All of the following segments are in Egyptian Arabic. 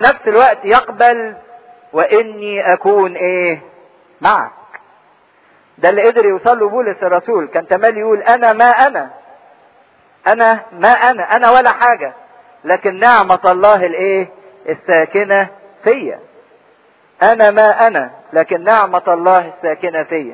نفس الوقت يقبل واني اكون ايه معك ده اللي قدر يوصل له بولس الرسول كان تمال يقول انا ما انا انا ما انا انا ولا حاجه لكن نعمه الله الايه الساكنه فيا انا ما انا لكن نعمه الله الساكنه فيا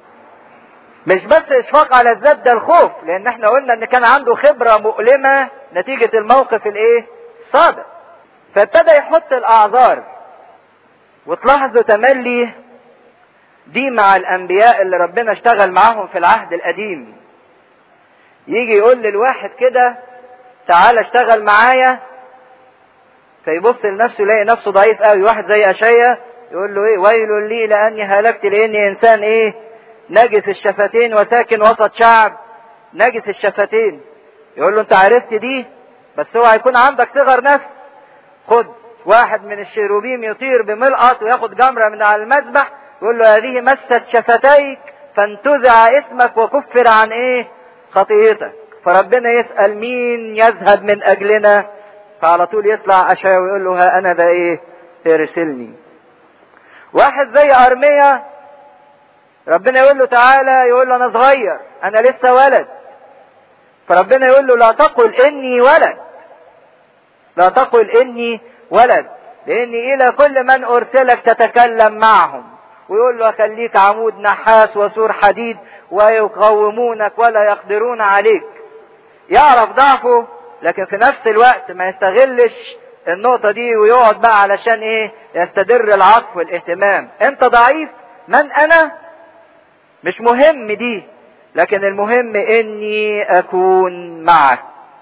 مش بس اشفاق على الذات ده الخوف لان احنا قلنا ان كان عنده خبره مؤلمه نتيجه الموقف الايه السابق فابتدى يحط الاعذار وتلاحظوا تملي دي مع الانبياء اللي ربنا اشتغل معاهم في العهد القديم يجي يقول للواحد كده تعالى اشتغل معايا فيبص لنفسه يلاقي نفسه ضعيف قوي واحد زي اشيا يقول له ايه ويل لي لاني هلكت لاني انسان ايه نجس الشفتين وساكن وسط شعب نجس الشفتين يقول له انت عرفت دي بس هو هيكون عندك صغر نفس خد واحد من الشيروبيم يطير بملقط وياخد جمرة من على المذبح يقول له هذه مست شفتيك فانتزع اسمك وكفر عن ايه خطيئتك فربنا يسأل مين يذهب من اجلنا فعلى طول يطلع اشعيا ويقول له ها انا ده ايه ارسلني واحد زي ارميا ربنا يقول له تعالى يقول له انا صغير انا لسه ولد فربنا يقول له لا تقل اني ولد لا تقل اني ولد لاني الى كل من ارسلك تتكلم معهم ويقول له خليك عمود نحاس وسور حديد ويقومونك ولا يقدرون عليك يعرف ضعفه لكن في نفس الوقت ما يستغلش النقطة دي ويقعد بقى علشان ايه يستدر العطف والاهتمام انت ضعيف من انا مش مهم دي لكن المهم اني اكون معك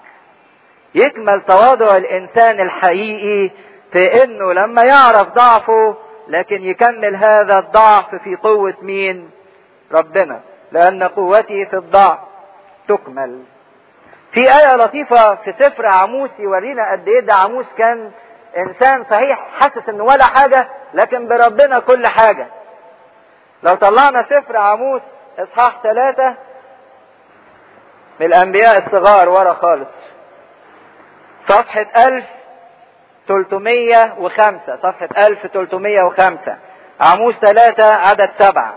يكمل تواضع الانسان الحقيقي في انه لما يعرف ضعفه لكن يكمل هذا الضعف في قوة مين ربنا لان قوتي في الضعف تكمل في آية لطيفة في سفر عاموس يورينا قد ايه ده عاموس كان انسان صحيح حاسس انه ولا حاجة لكن بربنا كل حاجة لو طلعنا سفر عاموس اصحاح ثلاثة من الانبياء الصغار ورا خالص صفحة ألف تلتمية وخمسة صفحة ألف تلتمية وخمسة عاموس ثلاثة عدد سبعة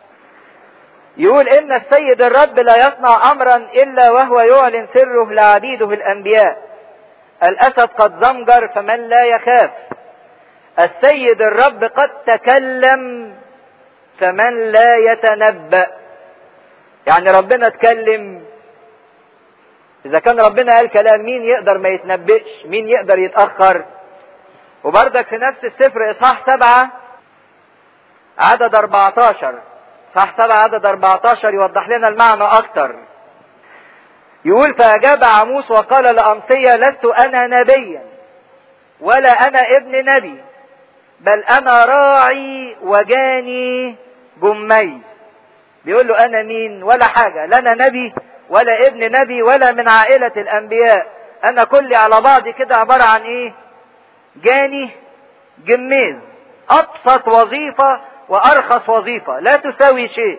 يقول إن السيد الرب لا يصنع أمرا إلا وهو يعلن سره لعبيده الأنبياء الأسد قد زمجر فمن لا يخاف السيد الرب قد تكلم فمن لا يتنبأ يعني ربنا اتكلم إذا كان ربنا قال كلام مين يقدر ما يتنبئش مين يقدر يتأخر وبردك في نفس السفر إصحاح سبعة عدد 14 صح سبعة عدد 14 يوضح لنا المعنى أكتر يقول فأجاب عموس وقال لأمصية لست أنا نبيا ولا أنا ابن نبي بل أنا راعي وجاني جمي بيقول له أنا مين ولا حاجة لا أنا نبي ولا ابن نبي ولا من عائلة الأنبياء أنا كلي على بعضي كده عبارة عن إيه جاني جميز أبسط وظيفة وأرخص وظيفة لا تساوي شيء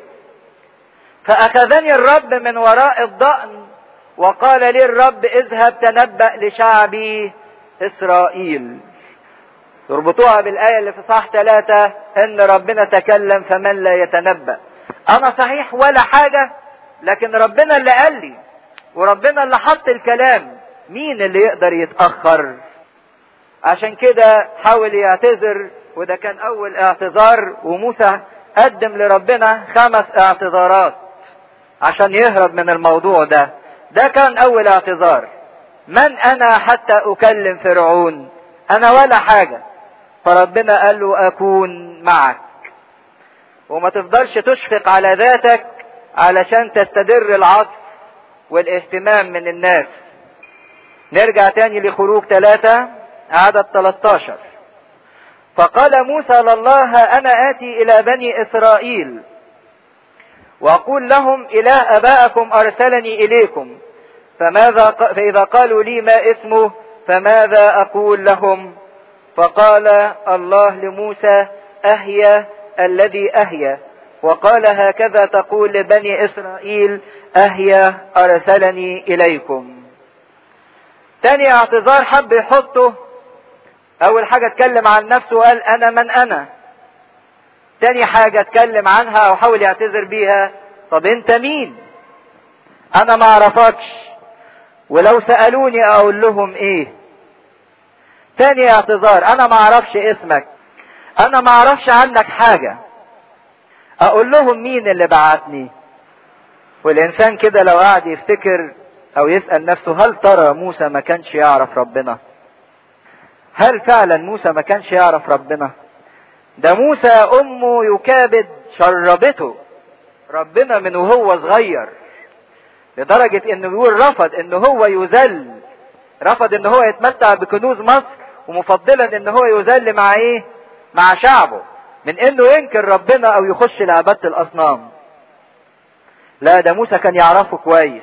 فأخذني الرب من وراء الضأن وقال لي الرب اذهب تنبأ لشعبي إسرائيل تربطوها بالآية اللي في صح ثلاثة إن ربنا تكلم فمن لا يتنبأ أنا صحيح ولا حاجة لكن ربنا اللي قال لي وربنا اللي حط الكلام مين اللي يقدر يتأخر عشان كده حاول يعتذر وده كان أول اعتذار وموسى قدم لربنا خمس اعتذارات عشان يهرب من الموضوع ده ده كان أول اعتذار من أنا حتى أكلم فرعون أنا ولا حاجة فربنا قال له أكون معك وما تفضلش تشفق على ذاتك علشان تستدر العطف والاهتمام من الناس نرجع تاني لخروج ثلاثة عدد 13 فقال موسى لله أنا آتي إلى بني إسرائيل وأقول لهم إله أبائكم أرسلني إليكم فماذا فإذا قالوا لي ما اسمه فماذا أقول لهم فقال الله لموسى أهيا الذي أهيا وقال هكذا تقول لبني إسرائيل أهيا أرسلني إليكم تاني اعتذار حب يحطه اول حاجة اتكلم عن نفسه وقال انا من انا تاني حاجة اتكلم عنها او حاول يعتذر بيها طب انت مين انا ما اعرفكش ولو سألوني اقول لهم ايه تاني اعتذار انا ما اعرفش اسمك انا ما اعرفش عنك حاجة اقول لهم مين اللي بعتني والانسان كده لو قعد يفتكر او يسأل نفسه هل ترى موسى ما كانش يعرف ربنا هل فعلا موسى ما كانش يعرف ربنا ده موسى امه يكابد شربته ربنا من وهو صغير لدرجة انه بيقول رفض ان هو يذل رفض ان هو يتمتع بكنوز مصر ومفضلا ان هو يذل مع ايه مع شعبه من انه ينكر ربنا او يخش لعبادة الاصنام لا ده موسى كان يعرفه كويس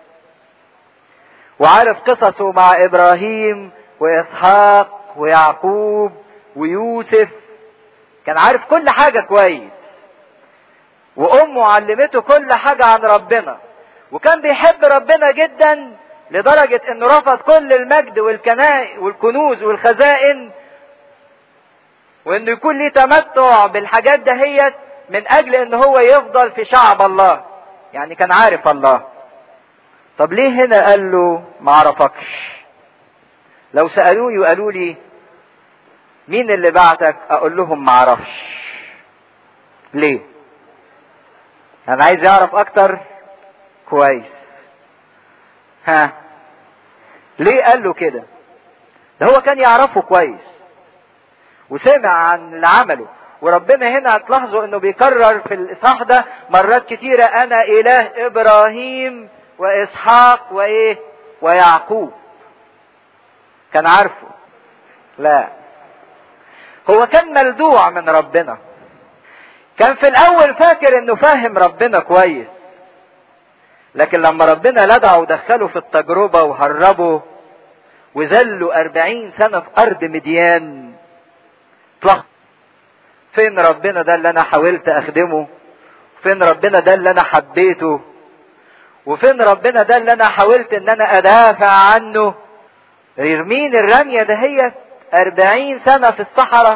وعارف قصصه مع ابراهيم واسحاق ويعقوب ويوسف كان عارف كل حاجة كويس وامه علمته كل حاجة عن ربنا وكان بيحب ربنا جدا لدرجة انه رفض كل المجد والكنائي والكنوز والخزائن وانه يكون ليه تمتع بالحاجات دهيت من اجل ان هو يفضل في شعب الله يعني كان عارف الله طب ليه هنا قال له ما عرفكش لو سألوني وقالوا لي مين اللي بعتك اقول لهم ما اعرفش ليه انا عايز يعرف اكتر كويس ها ليه قال له كده ده هو كان يعرفه كويس وسمع عن اللي عمله وربنا هنا هتلاحظوا انه بيكرر في الاصحاح ده مرات كتيرة انا اله ابراهيم واسحاق وايه ويعقوب كان عارفه لا هو كان ملدوع من ربنا كان في الاول فاكر انه فاهم ربنا كويس لكن لما ربنا لدعه ودخله في التجربة وهربه وذله أربعين سنة في أرض مديان اطلق فين ربنا ده اللي أنا حاولت أخدمه فين ربنا ده اللي أنا حبيته وفين ربنا ده اللي أنا حاولت إن أنا أدافع عنه يرمين الرمية دهيت أربعين سنة في الصحراء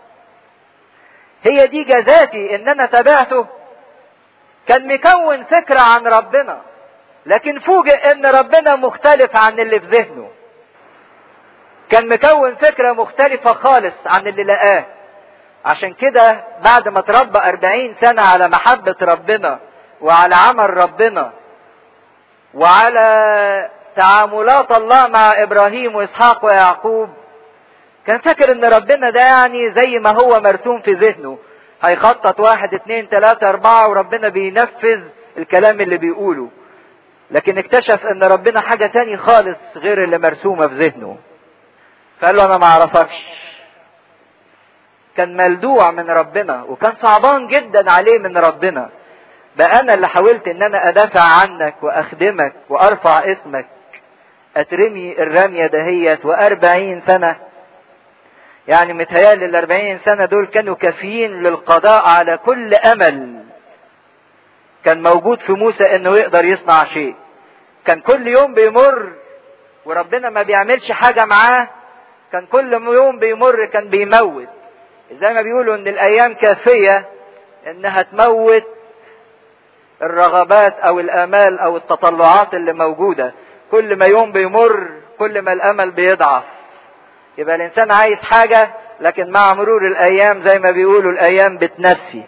هي دي جزاتي إن أنا تابعته كان مكون فكرة عن ربنا لكن فوجئ ان ربنا مختلف عن اللي في ذهنه كان مكون فكرة مختلفة خالص عن اللي لقاه عشان كده بعد ما تربى أربعين سنة على محبة ربنا وعلى عمل ربنا وعلى تعاملات الله مع إبراهيم وإسحاق ويعقوب كان فاكر ان ربنا ده يعني زي ما هو مرسوم في ذهنه هيخطط واحد اتنين تلاتة اربعة وربنا بينفذ الكلام اللي بيقوله لكن اكتشف ان ربنا حاجة تاني خالص غير اللي مرسومة في ذهنه فقال له انا ما اعرفكش كان ملدوع من ربنا وكان صعبان جدا عليه من ربنا بقى انا اللي حاولت ان انا ادافع عنك واخدمك وارفع اسمك اترمي الرمية دهيت واربعين سنة يعني متهيألي الأربعين سنة دول كانوا كافيين للقضاء على كل أمل كان موجود في موسى إنه يقدر يصنع شيء كان كل يوم بيمر وربنا ما بيعملش حاجة معاه كان كل يوم بيمر كان بيموت زي ما بيقولوا إن الأيام كافية إنها تموت الرغبات أو الآمال أو التطلعات اللي موجودة كل ما يوم بيمر كل ما الأمل بيضعف يبقى الانسان عايز حاجة لكن مع مرور الايام زي ما بيقولوا الايام بتنسي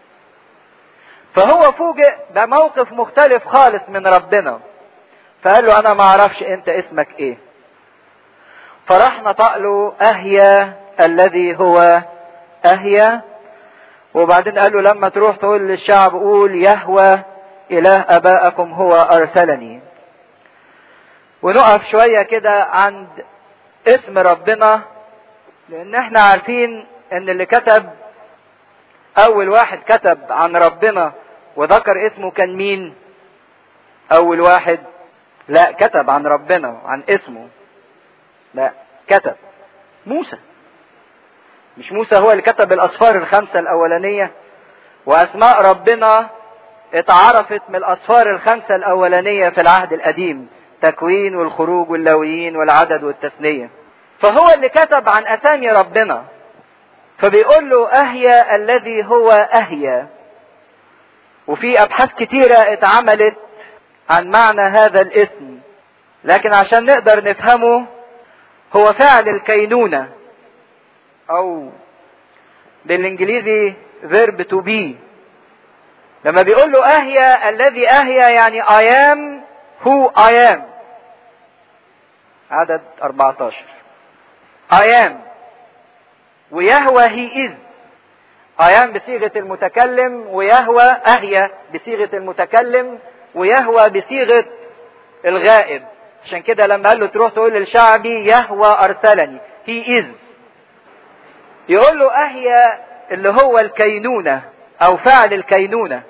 فهو فوجئ بموقف مختلف خالص من ربنا فقال له انا ما اعرفش انت اسمك ايه فراح نطق له اهيا الذي هو اهيا وبعدين قال له لما تروح تقول للشعب قول يهوى اله ابائكم هو ارسلني ونقف شوية كده عند اسم ربنا لان احنا عارفين ان اللي كتب اول واحد كتب عن ربنا وذكر اسمه كان مين اول واحد لا كتب عن ربنا عن اسمه لا كتب موسى مش موسى هو اللي كتب الاسفار الخمسة الاولانية واسماء ربنا اتعرفت من الاسفار الخمسة الاولانية في العهد القديم تكوين والخروج واللويين والعدد والتثنية فهو اللي كتب عن اسامي ربنا فبيقول له اهيا الذي هو اهيا وفي ابحاث كتيرة اتعملت عن معنى هذا الاسم لكن عشان نقدر نفهمه هو فعل الكينونة او بالانجليزي verb to be لما بيقول له اهيا الذي اهيا يعني I am who I am عدد 14 I am ويهوى he is I am بصيغة المتكلم ويهوى أهيا بصيغة المتكلم ويهوى بصيغة الغائب عشان كده لما قال له تروح تقول للشعبي يهوى أرسلني he is يقول له أهيا اللي هو الكينونة أو فعل الكينونة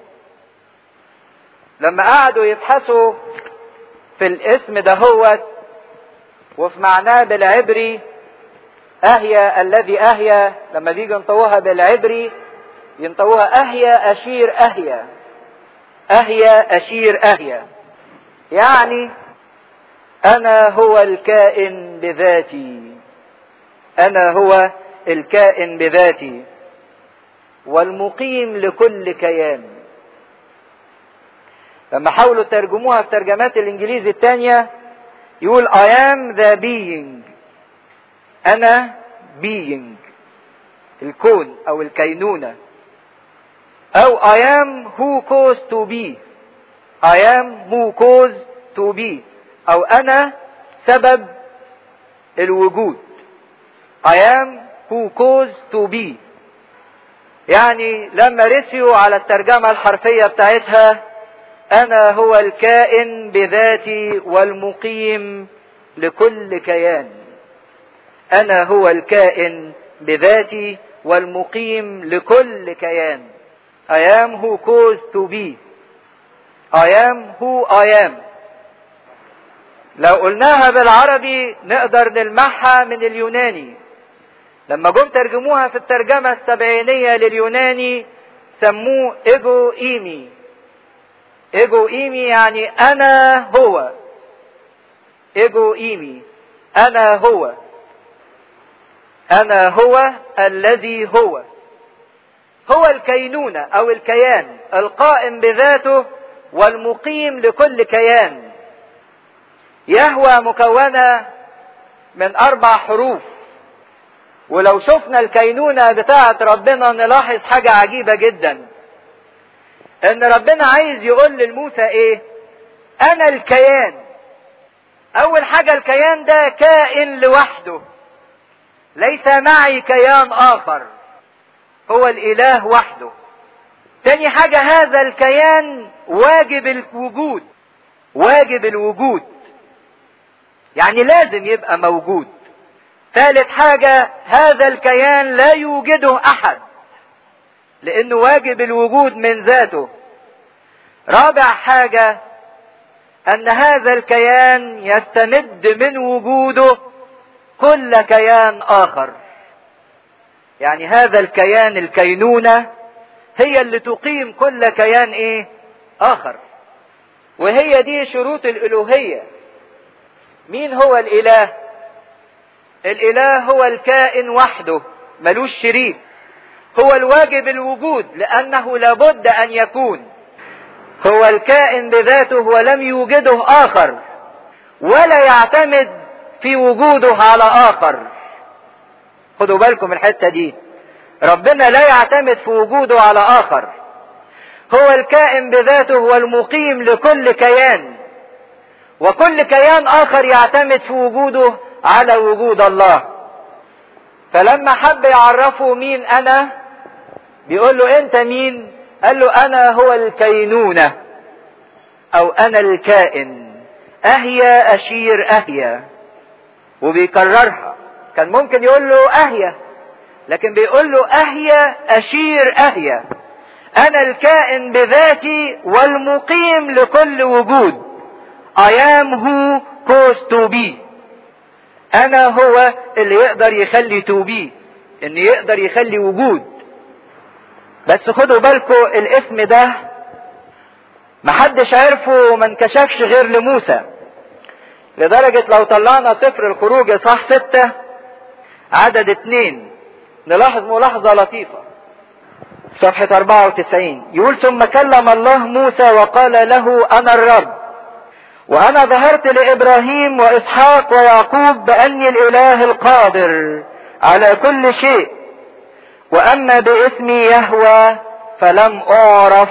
لما قعدوا يبحثوا في الاسم ده هو وفي معناه بالعبري أهيا الذي أهيا لما بيجي ينطوها بالعبري ينطوها أهيا أشير أهيا أهيا أشير أهيا يعني أنا هو الكائن بذاتي أنا هو الكائن بذاتي والمقيم لكل كيان لما حاولوا ترجموها في ترجمات الانجليزي الثانية يقول I am the being أنا being الكون أو الكينونة أو I am who caused to be I am who caused to be أو أنا سبب الوجود I am who caused to be يعني لما رسيوا على الترجمة الحرفية بتاعتها أنا هو الكائن بذاتي والمقيم لكل كيان أنا هو الكائن بذاتي والمقيم لكل كيان I am who caused to be I am who I am لو قلناها بالعربي نقدر نلمحها من اليوناني لما جم ترجموها في الترجمة السبعينية لليوناني سموه ايجو ايمي ايجو ايمي يعني انا هو ايجو ايمي انا هو انا هو الذي هو هو الكينونة او الكيان القائم بذاته والمقيم لكل كيان يهوى مكونة من اربع حروف ولو شفنا الكينونة بتاعة ربنا نلاحظ حاجة عجيبة جدا ان ربنا عايز يقول للموسى ايه انا الكيان اول حاجة الكيان ده كائن لوحده ليس معي كيان اخر هو الاله وحده تاني حاجة هذا الكيان واجب الوجود واجب الوجود يعني لازم يبقى موجود ثالث حاجة هذا الكيان لا يوجده احد لانه واجب الوجود من ذاته رابع حاجة ان هذا الكيان يستمد من وجوده كل كيان اخر يعني هذا الكيان الكينونة هي اللي تقيم كل كيان ايه اخر وهي دي شروط الالوهية مين هو الاله الاله هو الكائن وحده ملوش شريك هو الواجب الوجود لانه لابد ان يكون هو الكائن بذاته ولم يوجده اخر ولا يعتمد في وجوده على اخر خدوا بالكم الحته دي ربنا لا يعتمد في وجوده على اخر هو الكائن بذاته والمقيم لكل كيان وكل كيان اخر يعتمد في وجوده على وجود الله فلما حب يعرفه مين انا بيقول له انت مين قال له انا هو الكينونة او انا الكائن اهيا اشير اهيا وبيكررها كان ممكن يقول له اهيا لكن بيقول له اهيا اشير اهيا انا الكائن بذاتي والمقيم لكل وجود I am who caused to be انا هو اللي يقدر يخلي to be ان يقدر يخلي وجود بس خدوا بالكم الاسم ده محدش عرفه وما انكشفش غير لموسى لدرجة لو طلعنا سفر الخروج صح ستة عدد اتنين نلاحظ ملاحظة لطيفة صفحة 94 يقول ثم كلم الله موسى وقال له أنا الرب وأنا ظهرت لإبراهيم وإسحاق ويعقوب بأني الإله القادر على كل شيء وأما باسمي يهوى فلم أعرف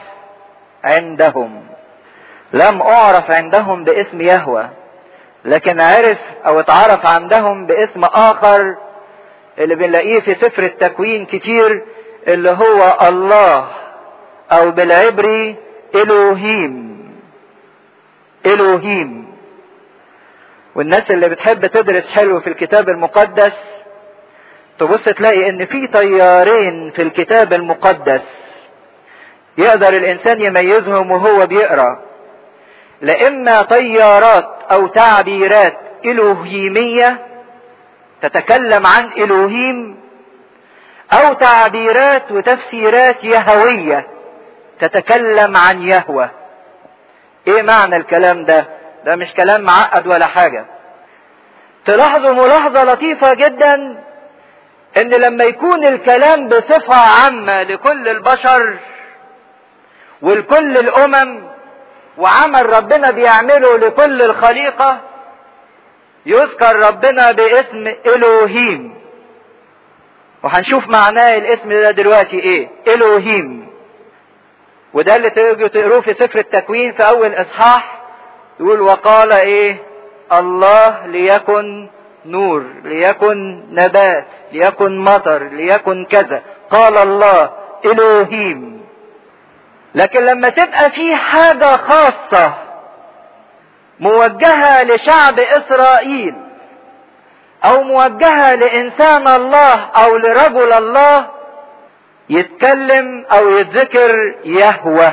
عندهم لم أعرف عندهم باسم يهوى لكن عرف أو اتعرف عندهم باسم آخر اللي بنلاقيه في سفر التكوين كتير اللي هو الله أو بالعبري إلوهيم إلوهيم والناس اللي بتحب تدرس حلو في الكتاب المقدس تبص تلاقي ان في طيارين في الكتاب المقدس يقدر الانسان يميزهم وهو بيقرا لاما طيارات او تعبيرات الوهيميه تتكلم عن الوهيم او تعبيرات وتفسيرات يهويه تتكلم عن يهوه ايه معنى الكلام ده ده مش كلام معقد ولا حاجه تلاحظوا ملاحظه لطيفه جدا ان لما يكون الكلام بصفه عامه لكل البشر ولكل الامم وعمل ربنا بيعمله لكل الخليقه يذكر ربنا باسم الوهيم وهنشوف معناه الاسم ده دلوقتي ايه الوهيم وده اللي تيجوا تقروه في سفر التكوين في اول اصحاح يقول وقال ايه الله ليكن نور ليكن نبات ليكن مطر ليكن كذا قال الله الوهيم لكن لما تبقى في حاجة خاصة موجهة لشعب اسرائيل او موجهة لانسان الله او لرجل الله يتكلم او يتذكر يهوى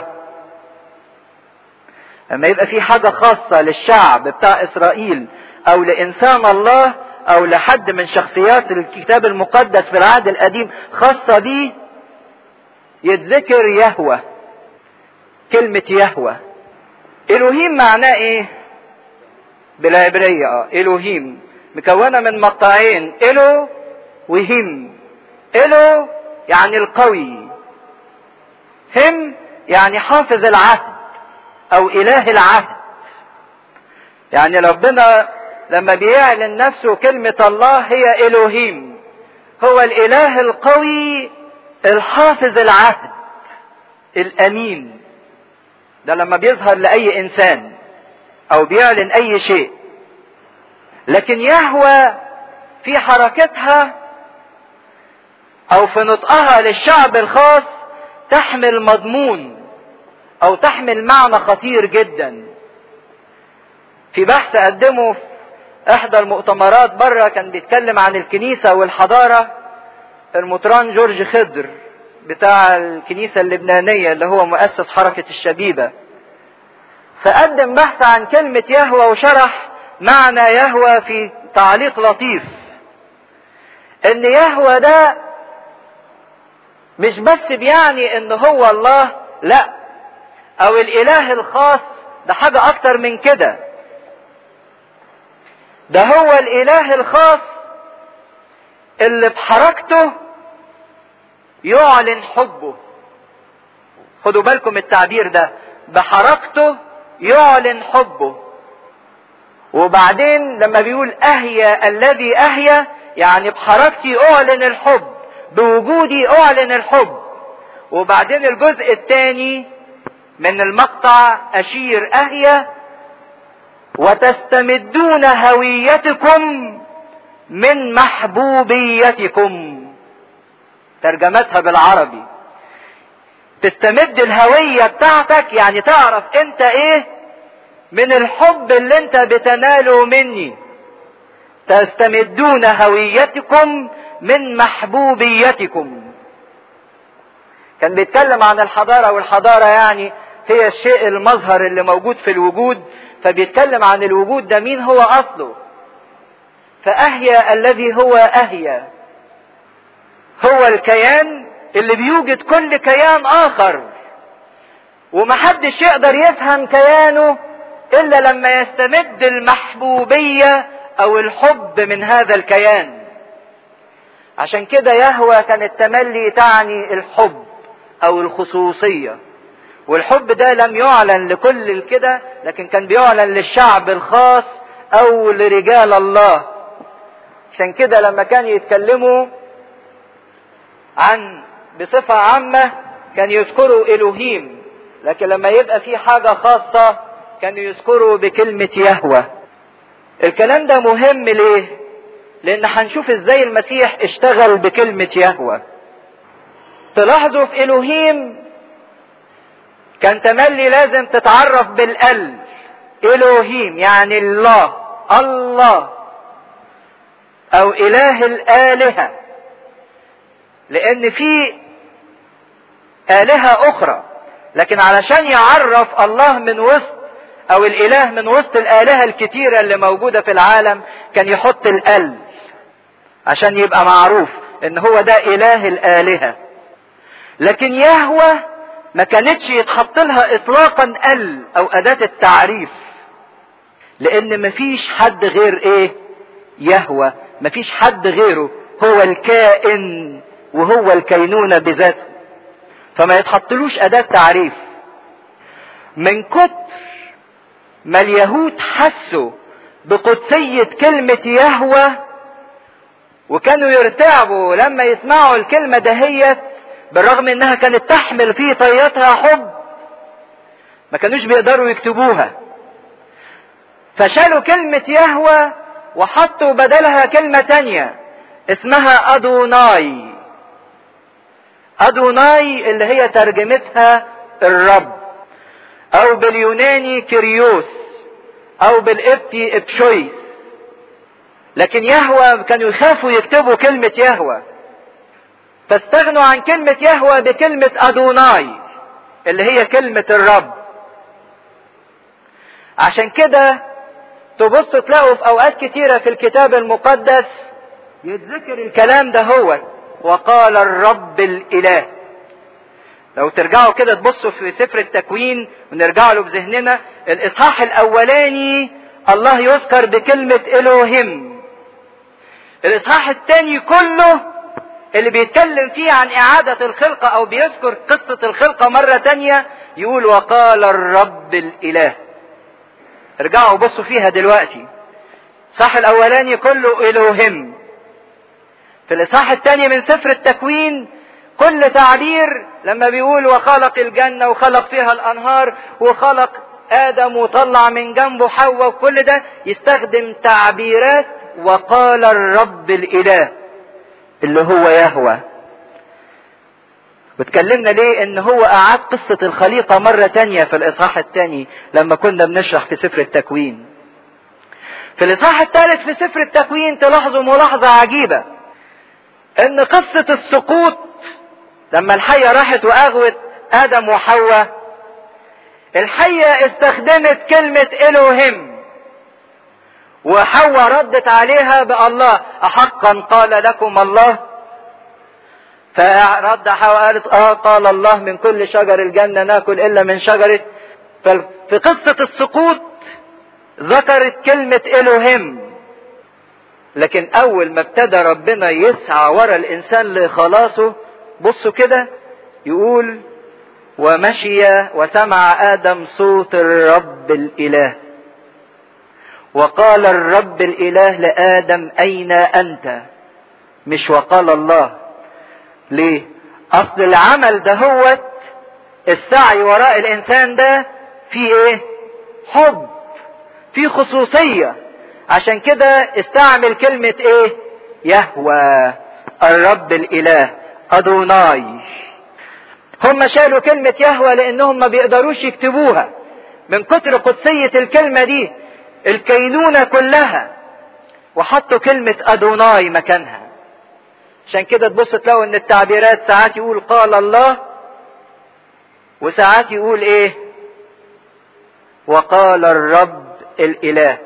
لما يبقى في حاجة خاصة للشعب بتاع اسرائيل او لانسان الله او لحد من شخصيات الكتاب المقدس في العهد القديم خاصة بيه يتذكر يهوى كلمة يهوى الوهيم معناه ايه بالعبرية اه الوهيم مكونة من مقطعين الو وهيم الو يعني القوي هم يعني حافظ العهد او اله العهد يعني ربنا لما بيعلن نفسه كلمة الله هي الوهيم هو الاله القوي الحافظ العهد الامين ده لما بيظهر لاي انسان او بيعلن اي شيء لكن يهوى في حركتها او في نطقها للشعب الخاص تحمل مضمون او تحمل معنى خطير جدا في بحث قدمه في احدى المؤتمرات بره كان بيتكلم عن الكنيسة والحضارة المطران جورج خضر بتاع الكنيسة اللبنانية اللي هو مؤسس حركة الشبيبة فقدم بحث عن كلمة يهوى وشرح معنى يهوى في تعليق لطيف ان يهوى ده مش بس بيعني ان هو الله لا او الاله الخاص ده حاجة اكتر من كده ده هو الاله الخاص اللي بحركته يعلن حبه خدوا بالكم التعبير ده بحركته يعلن حبه وبعدين لما بيقول اهيا الذي اهيا يعني بحركتي اعلن الحب بوجودي اعلن الحب وبعدين الجزء الثاني من المقطع اشير اهيا وتستمدون هويتكم من محبوبيتكم ترجمتها بالعربي تستمد الهوية بتاعتك يعني تعرف انت ايه من الحب اللي انت بتناله مني تستمدون هويتكم من محبوبيتكم كان بيتكلم عن الحضارة والحضارة يعني هي الشيء المظهر اللي موجود في الوجود فبيتكلم عن الوجود ده مين هو اصله فاهيا الذي هو اهيا هو الكيان اللي بيوجد كل كيان اخر ومحدش يقدر يفهم كيانه الا لما يستمد المحبوبية او الحب من هذا الكيان عشان كده يهوى كانت تملي تعني الحب او الخصوصية والحب ده لم يعلن لكل الكده لكن كان بيعلن للشعب الخاص او لرجال الله عشان كده لما كان يتكلموا عن بصفة عامة كان يذكروا الوهيم لكن لما يبقى في حاجة خاصة كانوا يذكروا بكلمة يهوى الكلام ده مهم ليه لان هنشوف ازاي المسيح اشتغل بكلمة يهوى تلاحظوا في الوهيم كان تملي لازم تتعرف بالال الوهيم يعني الله الله او اله الالهه لان في الهه اخرى لكن علشان يعرف الله من وسط او الاله من وسط الالهه الكتيره اللي موجوده في العالم كان يحط الال عشان يبقى معروف ان هو ده اله الالهه لكن يهوى ما كانتش يتحط لها اطلاقا ال او اداه التعريف لان مفيش حد غير ايه يهوى مفيش حد غيره هو الكائن وهو الكينونة بذاته فما يتحطلوش أداة تعريف من كتر ما اليهود حسوا بقدسية كلمة يهوى وكانوا يرتعبوا لما يسمعوا الكلمة دهيت بالرغم انها كانت تحمل في طياتها حب ما كانوش بيقدروا يكتبوها فشالوا كلمة يهوى وحطوا بدلها كلمة تانية اسمها أدوناي أدوناي اللي هي ترجمتها الرب أو باليوناني كريوس أو بالإبتي إبشويس لكن يهوى كانوا يخافوا يكتبوا كلمة يهوى فاستغنوا عن كلمة يهوى بكلمة أدوناي اللي هي كلمة الرب عشان كده تبص تلاقوا في اوقات كتيرة في الكتاب المقدس يتذكر الكلام ده هو وقال الرب الاله لو ترجعوا كده تبصوا في سفر التكوين ونرجع له بذهننا الاصحاح الاولاني الله يذكر بكلمة الوهيم الاصحاح الثاني كله اللي بيتكلم فيه عن اعادة الخلقة او بيذكر قصة الخلقة مرة تانية يقول وقال الرب الاله ارجعوا بصوا فيها دلوقتي الصح الاولاني كله الوهم في الاصحاح الثاني من سفر التكوين كل تعبير لما بيقول وخلق الجنة وخلق فيها الانهار وخلق ادم وطلع من جنبه حواء وكل ده يستخدم تعبيرات وقال الرب الاله اللي هو يهوى واتكلمنا ليه ان هو اعاد قصة الخليقة مرة تانية في الاصحاح الثاني لما كنا بنشرح في سفر التكوين في الاصحاح الثالث في سفر التكوين تلاحظوا ملاحظة عجيبة ان قصة السقوط لما الحية راحت واغوت ادم وحواء الحية استخدمت كلمة الوهم وحواء ردت عليها بالله احقا قال لكم الله فرد حواء قالت اه قال الله من كل شجر الجنة ناكل الا من شجرة ففي قصة السقوط ذكرت كلمة الوهم لكن اول ما ابتدى ربنا يسعى ورا الانسان لخلاصه بصوا كده يقول ومشي وسمع ادم صوت الرب الاله وقال الرب الاله لادم اين انت مش وقال الله ليه اصل العمل ده هو السعي وراء الانسان ده في ايه حب في خصوصية عشان كده استعمل كلمة ايه يهوى الرب الاله ادوناي هم شالوا كلمة يهوى لانهم ما بيقدروش يكتبوها من كتر قدسية الكلمة دي الكينونة كلها وحطوا كلمة ادوناي مكانها عشان كده تبص تلاقوا ان التعبيرات ساعات يقول قال الله وساعات يقول ايه وقال الرب الاله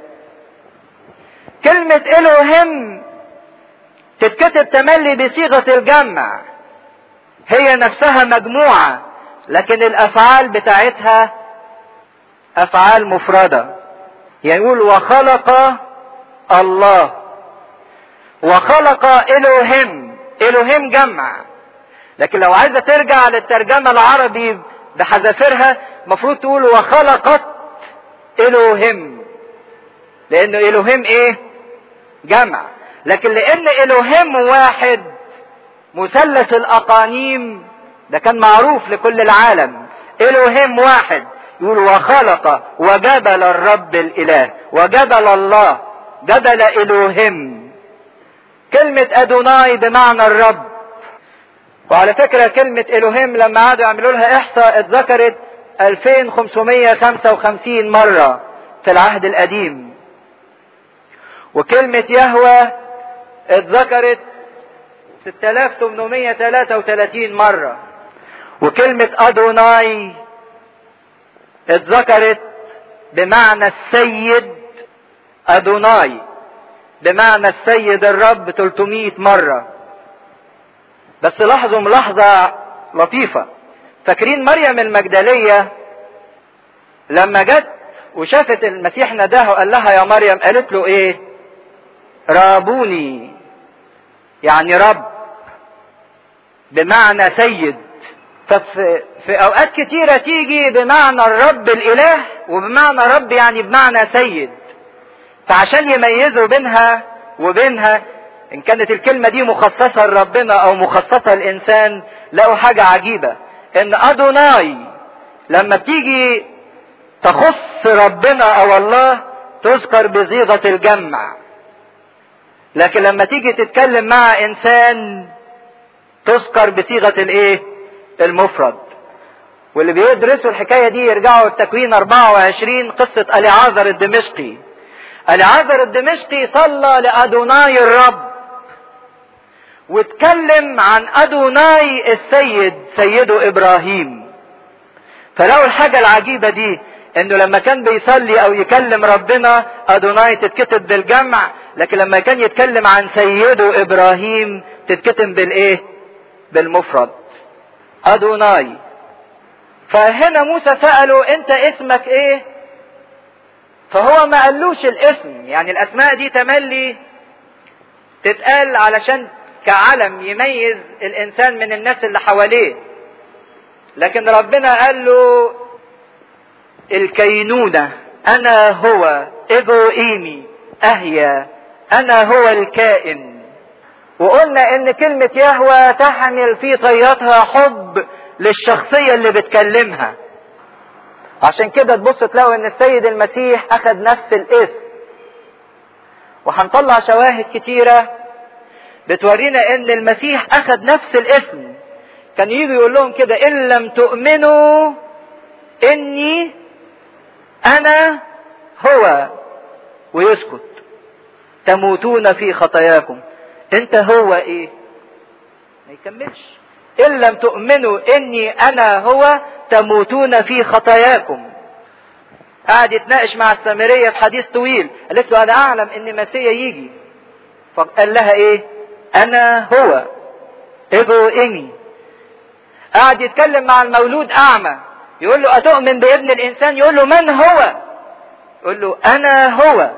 كلمة الوهم تتكتب تملي بصيغة الجمع هي نفسها مجموعة لكن الافعال بتاعتها افعال مفردة يعني يقول وخلق الله وخلق الوهم الوهيم جمع لكن لو عايزة ترجع للترجمة العربي بحذافيرها المفروض تقول وخلقت الوهيم لانه الوهيم ايه جمع لكن لان الوهيم واحد مثلث الاقانيم ده كان معروف لكل العالم الوهيم واحد يقول وخلق وجبل الرب الاله وجبل الله جبل الوهيم كلمة ادوناي بمعنى الرب وعلى فكرة كلمة الوهيم لما قعدوا يعملوا لها احصاء اتذكرت 2555 مرة في العهد القديم وكلمة يهوى اتذكرت 6833 مرة وكلمة أدوناي اتذكرت بمعنى السيد أدوناي بمعنى السيد الرب 300 مرة بس لاحظوا ملاحظة لطيفة فاكرين مريم المجدلية لما جت وشافت المسيح نداه وقال لها يا مريم قالت له ايه رابوني يعني رب بمعنى سيد ففي في اوقات كتيرة تيجي بمعنى الرب الاله وبمعنى رب يعني بمعنى سيد فعشان يميزوا بينها وبينها ان كانت الكلمة دي مخصصة لربنا او مخصصة للانسان لقوا حاجة عجيبة ان ادوناي لما بتيجي تخص ربنا او الله تذكر بصيغة الجمع لكن لما تيجي تتكلم مع انسان تذكر بصيغة الايه المفرد واللي بيدرسوا الحكاية دي يرجعوا التكوين 24 قصة اليعازر الدمشقي اليعازر الدمشقي صلى لأدوناي الرب واتكلم عن أدوناي السيد سيده إبراهيم فلقوا الحاجة العجيبة دي انه لما كان بيصلي او يكلم ربنا ادوناي تتكتب بالجمع لكن لما كان يتكلم عن سيده ابراهيم تتكتب بالايه بالمفرد ادوناي فهنا موسى سأله انت اسمك ايه فهو ما قالوش الاسم يعني الاسماء دي تملي تتقال علشان كعلم يميز الانسان من الناس اللي حواليه لكن ربنا قال له الكينونة انا هو ايجو ايمي اهيا انا هو الكائن وقلنا ان كلمة يهوى تحمل في طياتها حب للشخصية اللي بتكلمها عشان كده تبص تلاقوا ان السيد المسيح اخذ نفس الاسم وهنطلع شواهد كتيرة بتورينا ان المسيح اخذ نفس الاسم كان يجي يقول لهم كده ان لم تؤمنوا اني انا هو ويسكت تموتون في خطاياكم انت هو ايه ما يكملش ان لم تؤمنوا اني انا هو تموتون في خطاياكم قعد يتناقش مع السامريه في حديث طويل قالت له انا اعلم ان مسيا يجي فقال لها ايه انا هو ايجو اني قعد يتكلم مع المولود اعمى يقول له اتؤمن بابن الانسان يقول له من هو يقول له انا هو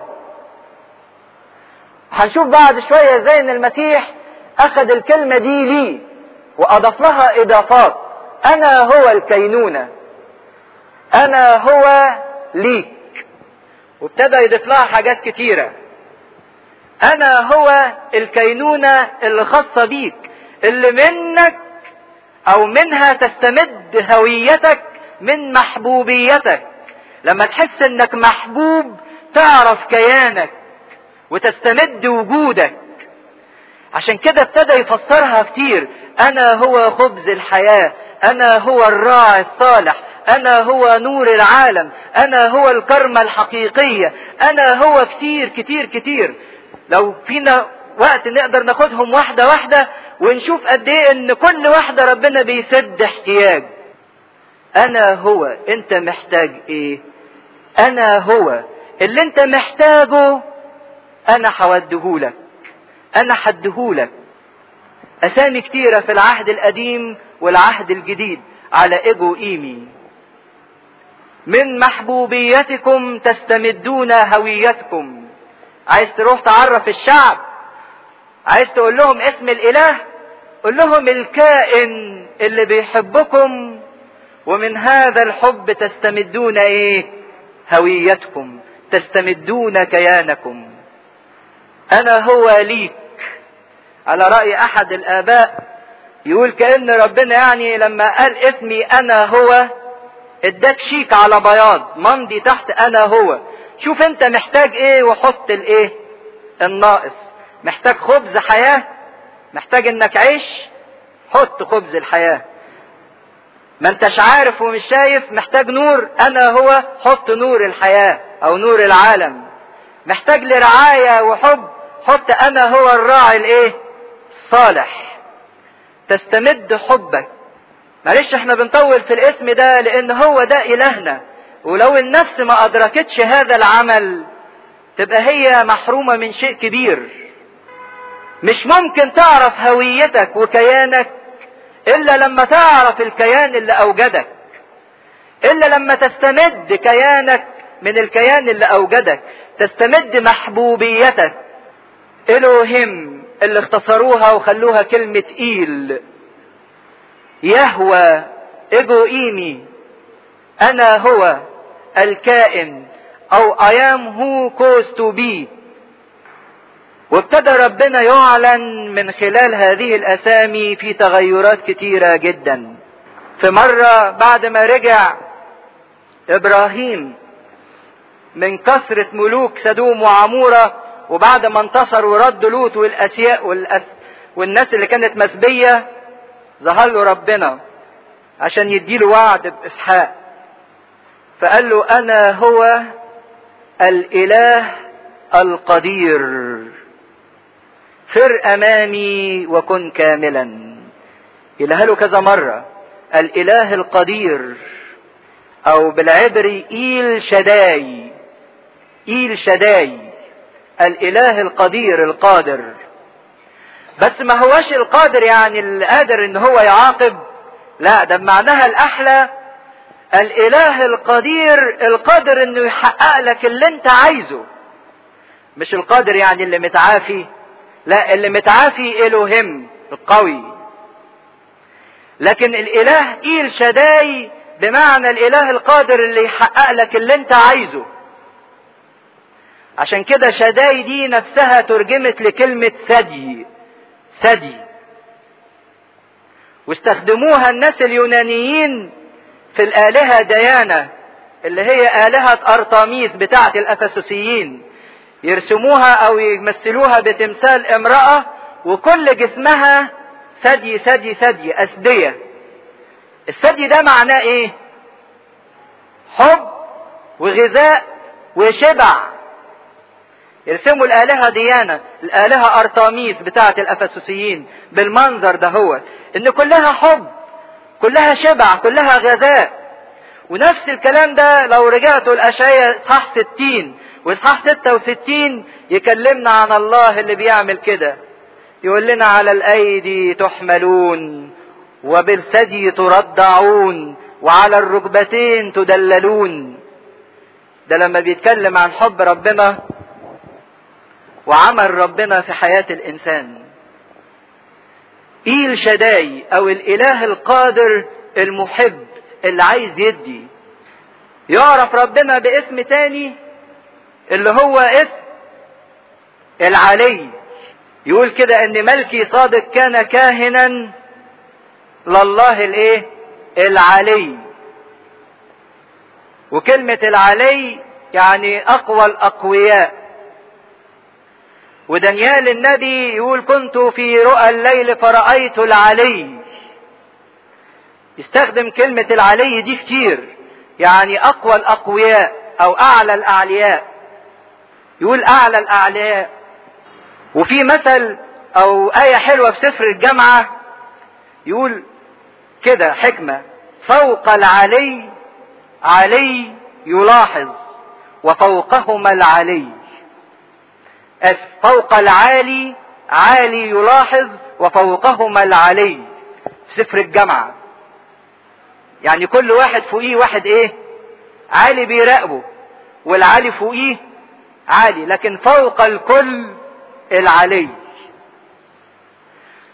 هنشوف بعد شوية ازاي ان المسيح اخذ الكلمة دي لي واضاف لها اضافات انا هو الكينونة انا هو ليك وابتدى يضيف لها حاجات كتيرة انا هو الكينونة اللي خاصة بيك اللي منك او منها تستمد هويتك من محبوبيتك لما تحس انك محبوب تعرف كيانك وتستمد وجودك عشان كده ابتدى يفسرها كتير انا هو خبز الحياة انا هو الراعي الصالح انا هو نور العالم انا هو الكرمة الحقيقية انا هو كتير كتير كتير لو فينا وقت نقدر ناخدهم واحدة واحدة ونشوف قد ايه ان كل واحدة ربنا بيسد احتياج انا هو انت محتاج ايه انا هو اللي انت محتاجه انا هوديهولك انا هديهولك اسامي كتيرة في العهد القديم والعهد الجديد على ايجو ايمي من محبوبيتكم تستمدون هويتكم عايز تروح تعرف الشعب عايز تقول لهم اسم الاله قل لهم الكائن اللي بيحبكم ومن هذا الحب تستمدون ايه هويتكم تستمدون كيانكم انا هو ليك على رأي احد الاباء يقول كأن ربنا يعني لما قال اسمي انا هو اداك شيك على بياض ممضي تحت انا هو شوف انت محتاج ايه وحط الايه الناقص محتاج خبز حياة محتاج انك عيش حط خبز الحياة ما انتش عارف ومش شايف محتاج نور انا هو حط نور الحياة او نور العالم محتاج لرعاية وحب حط انا هو الراعي الايه الصالح تستمد حبك معلش احنا بنطول في الاسم ده لان هو ده الهنا ولو النفس ما ادركتش هذا العمل تبقى هي محرومة من شيء كبير مش ممكن تعرف هويتك وكيانك الا لما تعرف الكيان اللي اوجدك الا لما تستمد كيانك من الكيان اللي اوجدك تستمد محبوبيتك الوهم اللي اختصروها وخلوها كلمة ايل يهوى ايجو ايمي انا هو الكائن او I am who caused to be وابتدى ربنا يعلن من خلال هذه الاسامي في تغيرات كتيرة جدا في مرة بعد ما رجع ابراهيم من كثرة ملوك سدوم وعمورة وبعد ما انتصر ورد لوط والاسياء والأس والناس اللي كانت مسبية ظهر له ربنا عشان يديله وعد باسحاق فقال له انا هو الاله القدير فر امامي وكن كاملا يلها له كذا مرة الاله القدير او بالعبري ايل شداي ايل شداي الاله القدير القادر بس ما هوش القادر يعني القادر ان هو يعاقب لا ده معناها الاحلى الاله القدير القادر انه يحقق لك اللي انت عايزه مش القادر يعني اللي متعافي لا اللي متعافي الوهم القوي لكن الاله ايل شداي بمعنى الاله القادر اللي يحقق لك اللي انت عايزه عشان كده شداي دي نفسها ترجمت لكلمة ثدي ثدي واستخدموها الناس اليونانيين في الآلهة ديانا اللي هي آلهة أرطاميس بتاعة الأفسسيين يرسموها أو يمثلوها بتمثال امرأة وكل جسمها ثدي ثدي ثدي أسدية الثدي ده معناه إيه؟ حب وغذاء وشبع يرسموا الآلهة ديانا الآلهة أرطاميس بتاعة الأفسسيين بالمنظر ده هو إن كلها حب كلها شبع كلها غذاء ونفس الكلام ده لو رجعتوا الأشعية إصحاح 60 وإصحاح 66 يكلمنا عن الله اللي بيعمل كده يقول لنا على الأيدي تحملون وبالثدي تردعون وعلى الركبتين تدللون ده لما بيتكلم عن حب ربنا وعمل ربنا في حياة الإنسان إيل شداي أو الإله القادر المحب اللي عايز يدي يعرف ربنا باسم تاني اللي هو اسم العلي يقول كده ان ملكي صادق كان كاهنا لله الايه العلي وكلمة العلي يعني اقوى الاقوياء ودانيال النبي يقول كنت في رؤى الليل فرأيت العلي يستخدم كلمة العلي دي كتير يعني أقوى الأقوياء أو أعلى الأعلياء يقول أعلى الأعلياء وفي مثل أو آية حلوة في سفر الجامعة يقول كده حكمة فوق العلي علي يلاحظ وفوقهما العلي أسف فوق العالي عالي يلاحظ وفوقهما العلي في سفر الجامعة يعني كل واحد فوقيه واحد ايه عالي بيراقبه والعالي فوقيه عالي لكن فوق الكل العلي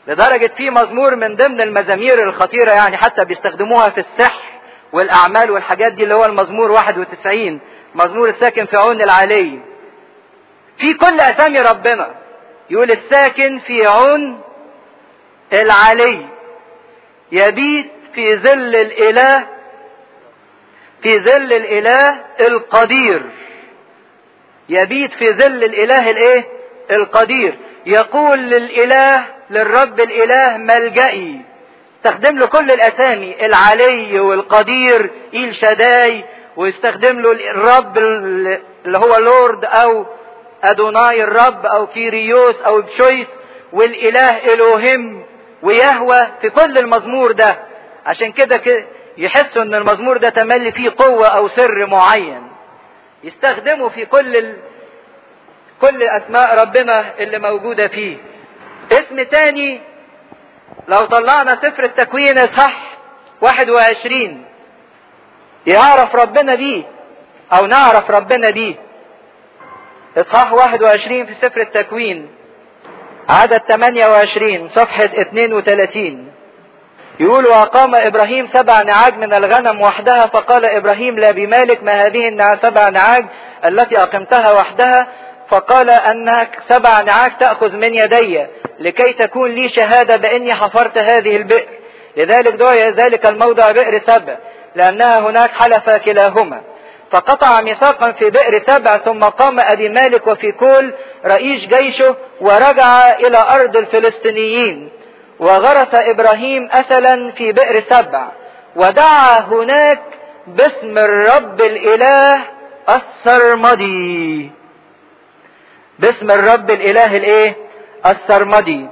لدرجة في مزمور من ضمن المزامير الخطيرة يعني حتى بيستخدموها في السحر والأعمال والحاجات دي اللي هو المزمور 91 مزمور الساكن في عون العلي في كل أسامي ربنا يقول الساكن في عون العلي يبيت في ظل الإله في ظل الإله القدير يبيت في ظل الإله الإيه؟ القدير يقول للإله للرب الإله ملجئي استخدم له كل الأسامي العلي والقدير إيل شداي ويستخدم له الرب اللي هو لورد أو أدوناي الرب أو كيريوس أو بشويس والإله إلوهم ويهوى في كل المزمور ده عشان كده يحسوا ان المزمور ده تملي فيه قوة او سر معين يستخدمه في كل ال... كل اسماء ربنا اللي موجودة فيه اسم تاني لو طلعنا سفر التكوين صح 21 يعرف ربنا بيه او نعرف ربنا بيه اصحاح 21 في سفر التكوين عدد 28 صفحة 32 يقول وأقام إبراهيم سبع نعاج من الغنم وحدها فقال إبراهيم لا بمالك ما هذه السبع نعاج التي أقمتها وحدها فقال أنك سبع نعاج تأخذ من يدي لكي تكون لي شهادة بأني حفرت هذه البئر لذلك دعي ذلك الموضع بئر سبع لأنها هناك حلف كلاهما فقطع ميثاقا في بئر سبع ثم قام أبي مالك وفي كل رئيس جيشه ورجع إلى أرض الفلسطينيين وغرس إبراهيم أسلا في بئر سبع ودعا هناك باسم الرب الإله السرمدي باسم الرب الإله الإيه السرمدي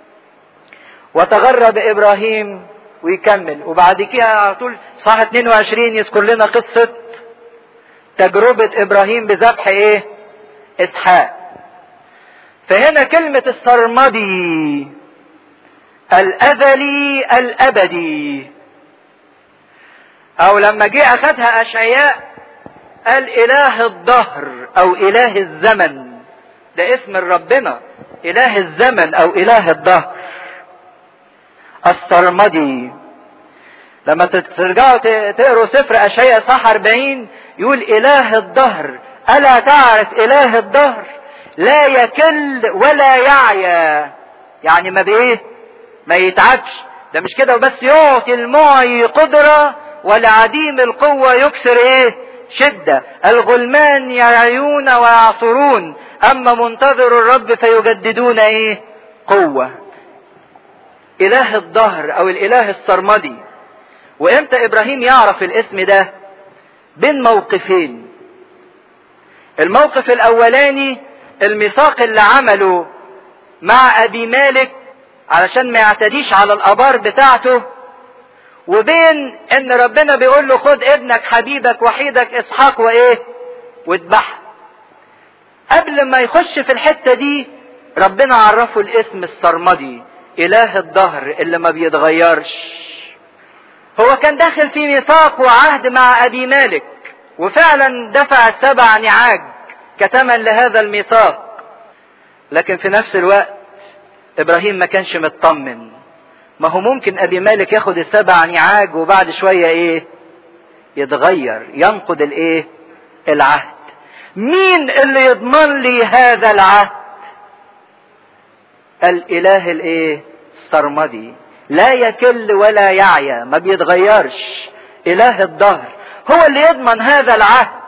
وتغرب إبراهيم ويكمل وبعد كده على طول صح 22 يذكر لنا قصة تجربة إبراهيم بذبح إيه إسحاق فهنا كلمة السرمدي الأزلي الأبدي أو لما جه أخذها أشعياء قال إله الدهر أو إله الزمن ده اسم ربنا إله الزمن أو إله الدهر السرمدي لما ترجعوا تقروا سفر أشعياء صح 40 يقول إله الدهر ألا تعرف إله الدهر لا يكل ولا يعيا يعني ما بإيه ما يتعبش ده مش كده وبس يعطي المعي قدرة والعديم القوة يكسر ايه شدة الغلمان يعيون ويعصرون اما منتظر الرب فيجددون ايه قوة اله الظهر او الاله السرمدي وامتى ابراهيم يعرف الاسم ده بين موقفين الموقف الاولاني الميثاق اللي عمله مع ابي مالك علشان ما يعتديش على الابار بتاعته وبين ان ربنا بيقول له خد ابنك حبيبك وحيدك اسحاق وايه واذبحه قبل ما يخش في الحتة دي ربنا عرفه الاسم السرمدي اله الظهر اللي ما بيتغيرش هو كان داخل في ميثاق وعهد مع ابي مالك وفعلا دفع السبع نعاج كتمن لهذا الميثاق لكن في نفس الوقت ابراهيم ما كانش مطمن ما هو ممكن ابي مالك ياخد السبع نعاج وبعد شويه ايه يتغير ينقض الايه العهد مين اللي يضمن لي هذا العهد الاله الايه السرمدي لا يكل ولا يعيا ما بيتغيرش اله الدهر هو اللي يضمن هذا العهد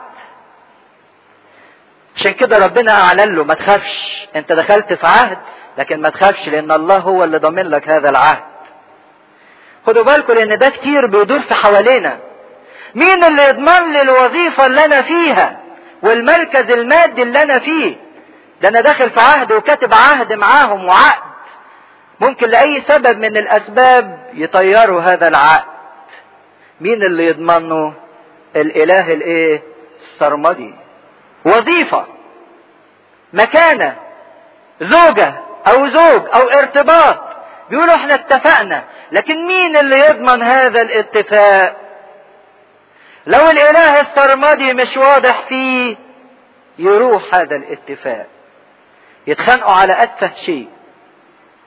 عشان كده ربنا اعلن له ما تخافش انت دخلت في عهد لكن ما تخافش لان الله هو اللي ضامن لك هذا العهد خدوا بالكم لان ده كتير بيدور في حوالينا مين اللي يضمن لي الوظيفة اللي انا فيها والمركز المادي اللي انا فيه ده انا داخل في عهد وكاتب عهد معاهم وعقد ممكن لاي سبب من الاسباب يطيروا هذا العقد مين اللي يضمنه الاله الايه السرمدي وظيفة مكانة زوجة او زوج او ارتباط بيقولوا احنا اتفقنا لكن مين اللي يضمن هذا الاتفاق لو الاله السرمدي مش واضح فيه يروح هذا الاتفاق يتخانقوا على اتفه شيء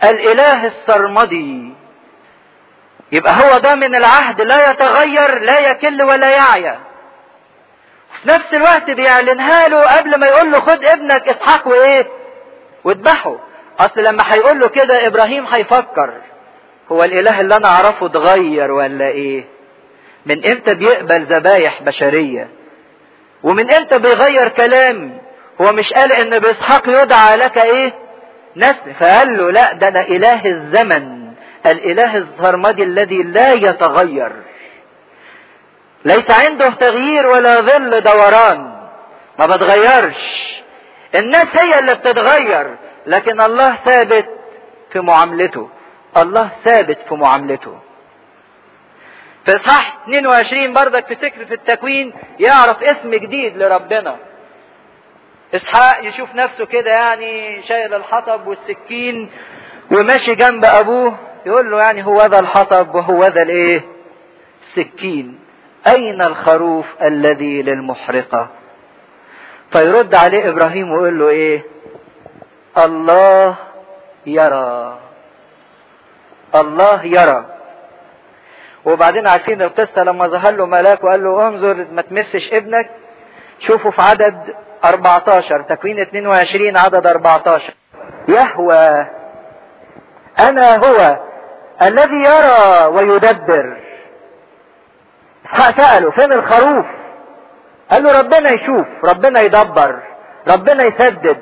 الاله السرمدي يبقى هو ده من العهد لا يتغير لا يكل ولا يعيا في نفس الوقت بيعلنها له قبل ما يقول له خد ابنك اسحاق وايه واذبحه اصل لما هيقول له كده ابراهيم هيفكر هو الاله اللي انا اعرفه اتغير ولا ايه من امتى بيقبل ذبايح بشريه ومن امتى بيغير كلام هو مش قال ان باسحاق يدعى لك ايه نسل فقال له لا ده انا اله الزمن الاله السرمدي الذي لا يتغير ليس عنده تغيير ولا ظل دوران ما بتغيرش الناس هي اللي بتتغير لكن الله ثابت في معاملته الله ثابت في معاملته في اصحاح 22 برضك في سكر في التكوين يعرف اسم جديد لربنا اسحاق يشوف نفسه كده يعني شايل الحطب والسكين وماشي جنب ابوه يقول له يعني هو ذا الحطب وهو ذا الايه السكين اين الخروف الذي للمحرقه فيرد عليه ابراهيم ويقول له ايه الله يرى الله يرى وبعدين عارفين القصة لما ظهر له ملاك وقال له انظر ما تمسش ابنك شوفوا في عدد 14 تكوين 22 عدد 14 يهوى انا هو الذي يرى ويدبر سأله فين الخروف قال له ربنا يشوف ربنا يدبر ربنا يسدد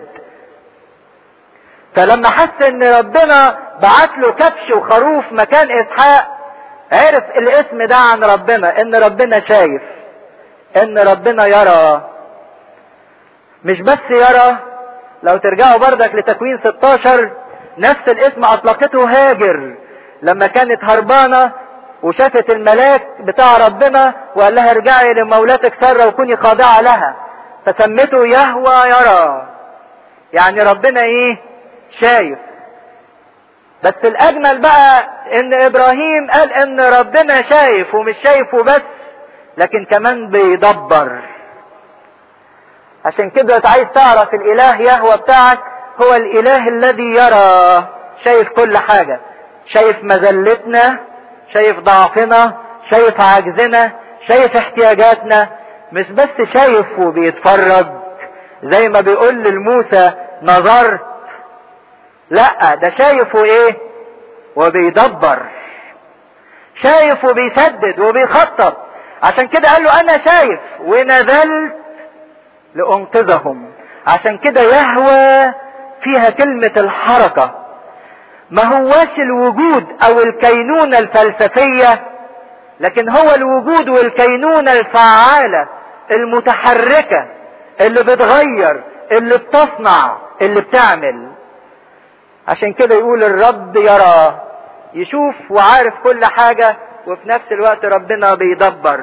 فلما حس ان ربنا بعت له كبش وخروف مكان اسحاق عرف الاسم ده عن ربنا ان ربنا شايف ان ربنا يرى مش بس يرى لو ترجعوا بردك لتكوين 16 نفس الاسم اطلقته هاجر لما كانت هربانه وشافت الملاك بتاع ربنا وقال لها ارجعي لمولاتك ساره وكوني خاضعه لها فسمته يهوى يرى يعني ربنا ايه شايف بس الاجمل بقى ان ابراهيم قال ان ربنا شايف ومش شايفه بس لكن كمان بيدبر عشان كده عايز تعرف الاله يهوى بتاعك هو الاله الذي يرى شايف كل حاجه شايف مذلتنا شايف ضعفنا شايف عجزنا شايف احتياجاتنا مش بس شايف وبيتفرج زي ما بيقول لموسى نظرت لا ده شايف وايه وبيدبر شايف وبيسدد وبيخطط عشان كده قال له انا شايف ونزلت لانقذهم عشان كده يهوى فيها كلمة الحركة ما هواش الوجود او الكينونة الفلسفية لكن هو الوجود والكينونة الفعالة المتحركة اللي بتغير اللي بتصنع اللي بتعمل عشان كده يقول الرب يرى يشوف وعارف كل حاجة وفي نفس الوقت ربنا بيدبر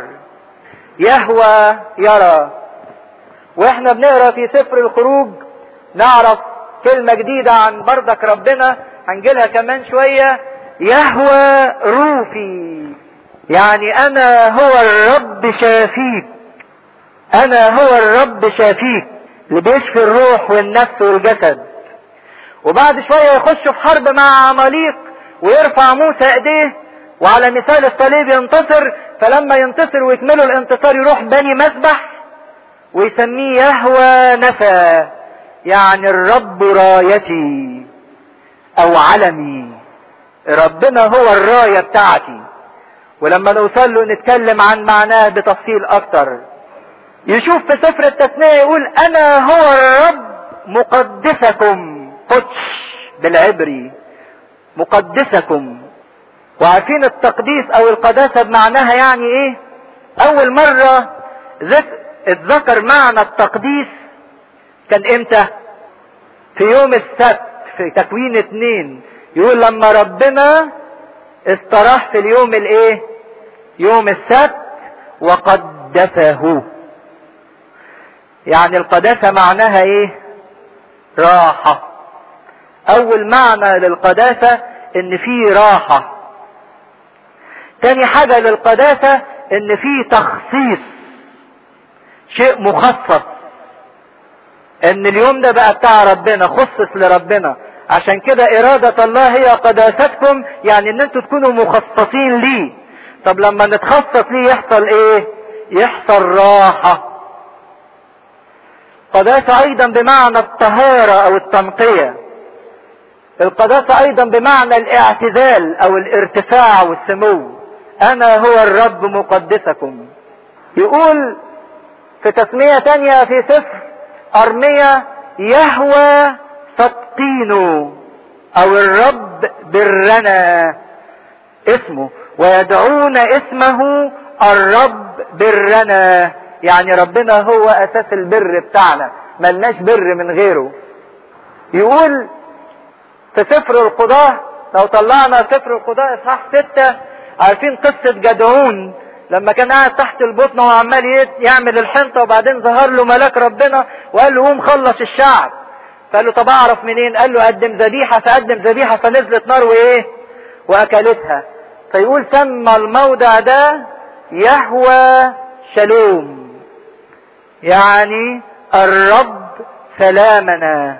يهوى يرى واحنا بنقرا في سفر الخروج نعرف كلمة جديدة عن بردك ربنا هنجيلها كمان شوية يهوى روفي يعني انا هو الرب شافيك انا هو الرب شافيك اللي بيشفي الروح والنفس والجسد وبعد شوية يخش في حرب مع عماليق ويرفع موسى ايديه وعلى مثال الصليب ينتصر فلما ينتصر ويكملوا الانتصار يروح بني مسبح ويسميه يهوى نفى يعني الرب رايتي او علمي ربنا هو الراية بتاعتي ولما نوصل له نتكلم عن معناه بتفصيل اكتر يشوف في سفر التثنية يقول انا هو الرب مقدسكم قدش بالعبري مقدسكم وعارفين التقديس او القداسة بمعناها يعني ايه اول مرة اتذكر معنى التقديس كان امتى في يوم السبت في تكوين اتنين يقول لما ربنا استراح في اليوم الايه يوم السبت وقدسه يعني القداسة معناها ايه راحة اول معنى للقداسة ان في راحة تاني حاجة للقداسة ان في تخصيص شيء مخصص ان اليوم ده بقى بتاع ربنا خصص لربنا عشان كده إرادة الله هي قداستكم يعني ان انتوا تكونوا مخصصين ليه طب لما نتخصص ليه يحصل ايه يحصل راحة قداسة ايضا بمعنى الطهارة او التنقية القداسة ايضا بمعنى الاعتدال او الارتفاع والسمو انا هو الرب مقدسكم يقول في تسمية تانية في سفر ارمية يهوى فتقينه او الرب برنا اسمه ويدعون اسمه الرب برنا يعني ربنا هو اساس البر بتاعنا ملناش بر من غيره يقول في سفر القضاة لو طلعنا سفر القضاة اصحاح ستة عارفين قصة جدعون لما كان قاعد تحت البطن وهو عمال يعمل الحنطة وبعدين ظهر له ملاك ربنا وقال له قوم خلص الشعب فقال له طب اعرف منين قال له قدم ذبيحة فقدم ذبيحة فنزلت نار وايه واكلتها فيقول سمى الموضع ده يهوى شلوم يعني الرب سلامنا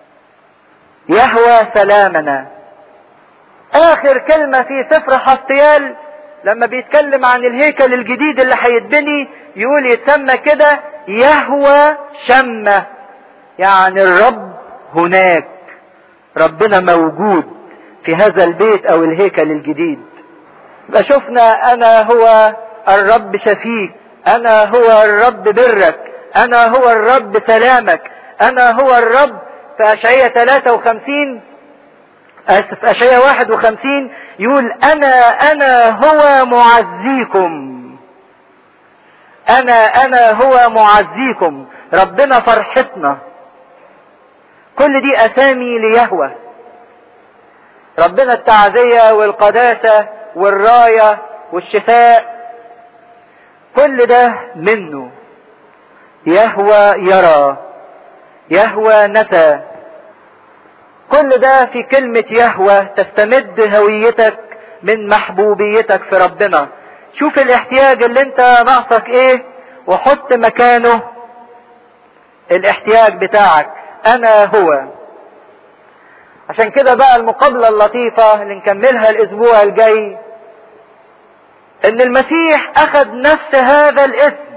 يهوى سلامنا اخر كلمة في سفر حطيال لما بيتكلم عن الهيكل الجديد اللي هيتبني يقول يتسمى كده يهوى شمة يعني الرب هناك ربنا موجود في هذا البيت او الهيكل الجديد يبقى شفنا انا هو الرب شفيك انا هو الرب برك انا هو الرب سلامك انا هو الرب في اشعية 53 اسف اشعية 51 يقول انا انا هو معزيكم انا انا هو معزيكم ربنا فرحتنا كل دي اسامي ليهوى ربنا التعزية والقداسة والراية والشفاء كل ده منه يهوى يرى يهوى نسى كل ده في كلمة يهوى تستمد هويتك من محبوبيتك في ربنا شوف الاحتياج اللي انت ناقصك ايه وحط مكانه الاحتياج بتاعك انا هو عشان كده بقى المقابلة اللطيفة اللي نكملها الاسبوع الجاي ان المسيح اخذ نفس هذا الاسم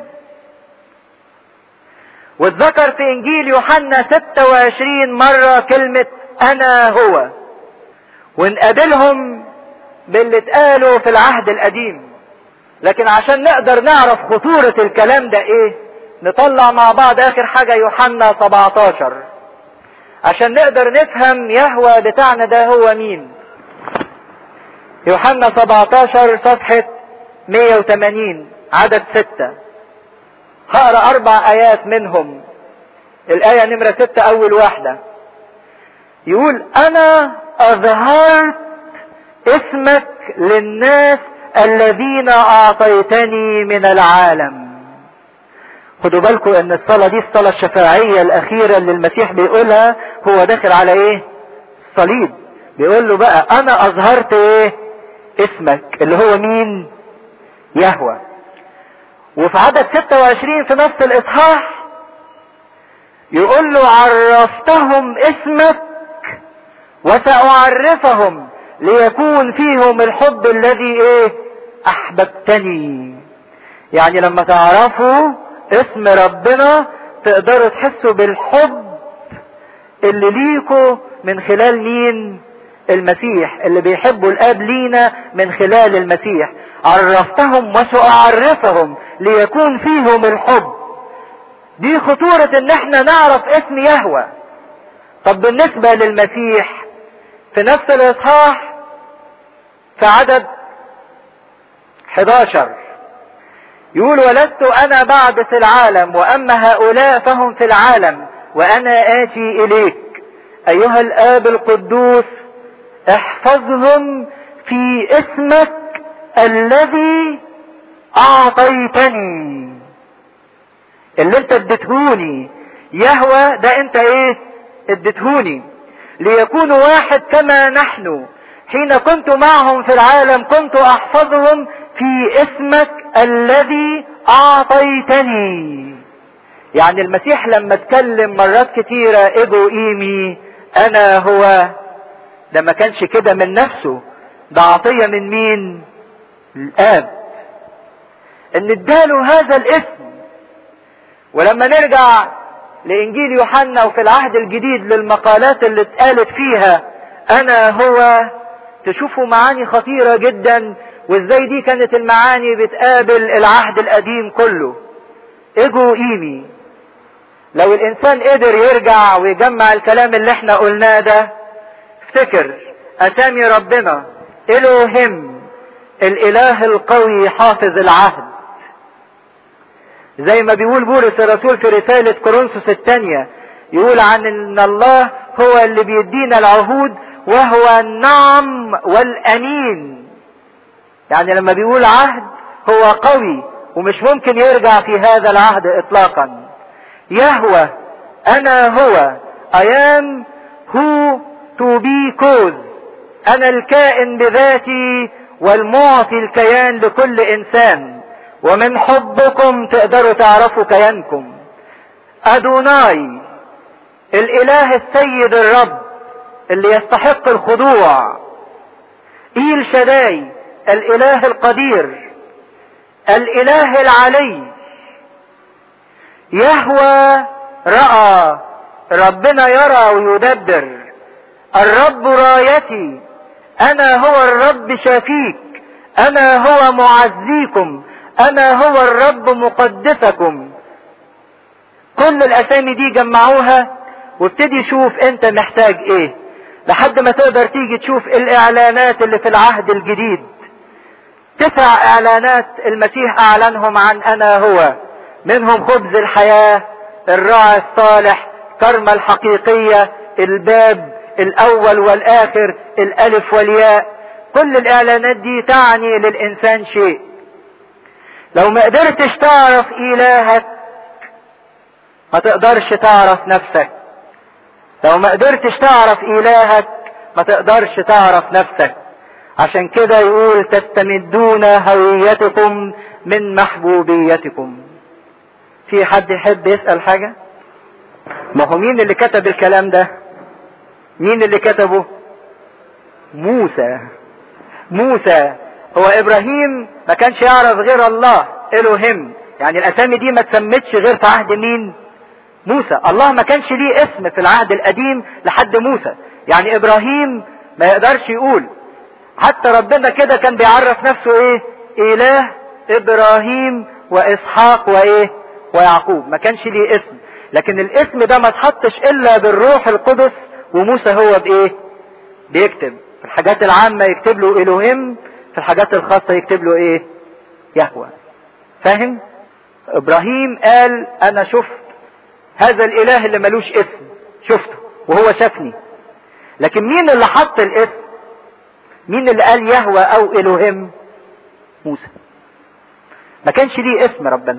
واتذكر في انجيل يوحنا 26 مرة كلمة انا هو ونقابلهم باللي اتقالوا في العهد القديم لكن عشان نقدر نعرف خطورة الكلام ده ايه نطلع مع بعض اخر حاجة يوحنا 17 عشان نقدر نفهم يهوى بتاعنا ده هو مين يوحنا 17 صفحة 180 عدد ستة هقرا اربع ايات منهم الايه نمرة ستة اول واحدة يقول انا اظهرت اسمك للناس الذين اعطيتني من العالم خدوا بالكم ان الصلاة دي الصلاة الشفاعية الاخيرة اللي المسيح بيقولها هو داخل على ايه الصليب بيقول له بقى انا اظهرت ايه اسمك اللي هو مين يهوى وفي عدد 26 في نفس الاصحاح يقول له عرفتهم اسمك وسأعرفهم ليكون فيهم الحب الذي ايه احببتني يعني لما تعرفوا اسم ربنا تقدروا تحسوا بالحب اللي ليكوا من خلال مين المسيح اللي بيحبوا الاب لينا من خلال المسيح عرفتهم وسأعرفهم ليكون فيهم الحب دي خطورة ان احنا نعرف اسم يهوى طب بالنسبة للمسيح في نفس الاصحاح في عدد 11 يقول ولست انا بعد في العالم واما هؤلاء فهم في العالم وانا اتي اليك ايها الاب القدوس احفظهم في اسمك الذي اعطيتني اللي انت اديتهوني يهوى ده انت ايه اديتهوني ليكونوا واحد كما نحن حين كنت معهم في العالم كنت احفظهم في اسمك الذي اعطيتني يعني المسيح لما اتكلم مرات كتيرة ابو ايمي انا هو ده ما كانش كده من نفسه ده عطية من مين الاب ان اداله هذا الاسم ولما نرجع لانجيل يوحنا وفي العهد الجديد للمقالات اللي اتقالت فيها انا هو تشوفوا معاني خطيرة جدا وازاي دي كانت المعاني بتقابل العهد القديم كله ايجو ايمي لو الانسان قدر يرجع ويجمع الكلام اللي احنا قلناه ده افتكر اسامي ربنا الوهم الاله القوي حافظ العهد زي ما بيقول بولس الرسول في رسالة كورنثوس الثانية يقول عن ان الله هو اللي بيدينا العهود وهو النعم والامين يعني لما بيقول عهد هو قوي ومش ممكن يرجع في هذا العهد اطلاقا يهوى انا هو I am who to be cause انا الكائن بذاتي والمعطي الكيان لكل انسان ومن حبكم تقدروا تعرفوا كيانكم ادوناي الاله السيد الرب اللي يستحق الخضوع ايل شداي الاله القدير الاله العلي يهوى راى ربنا يرى ويدبر الرب رايتي انا هو الرب شافيك انا هو معزيكم انا هو الرب مقدسكم كل الاسامي دي جمعوها وابتدي شوف انت محتاج ايه لحد ما تقدر تيجي تشوف الاعلانات اللي في العهد الجديد تسع اعلانات المسيح اعلنهم عن انا هو منهم خبز الحياة الراعي الصالح كرمة الحقيقية الباب الاول والاخر الالف والياء كل الاعلانات دي تعني للانسان شيء لو ما قدرتش تعرف الهك ما تقدرش تعرف نفسك لو ما قدرتش تعرف الهك ما تقدرش تعرف نفسك عشان كده يقول تستمدون هويتكم من محبوبيتكم في حد يحب يسأل حاجة ما هو مين اللي كتب الكلام ده مين اللي كتبه موسى موسى هو ابراهيم ما كانش يعرف غير الله الوهم يعني الاسامي دي ما تسمتش غير في عهد مين موسى الله ما كانش ليه اسم في العهد القديم لحد موسى يعني ابراهيم ما يقدرش يقول حتى ربنا كده كان بيعرف نفسه ايه اله ابراهيم واسحاق وايه ويعقوب ما كانش ليه اسم لكن الاسم ده ما اتحطش الا بالروح القدس وموسى هو بايه بيكتب في الحاجات العامة يكتب له الوهيم في الحاجات الخاصة يكتب له ايه يهوى فاهم ابراهيم قال انا شفت هذا الاله اللي ملوش اسم شفته وهو شافني لكن مين اللي حط الاسم مين اللي قال يهوى او الوهيم موسى ما كانش ليه اسم ربنا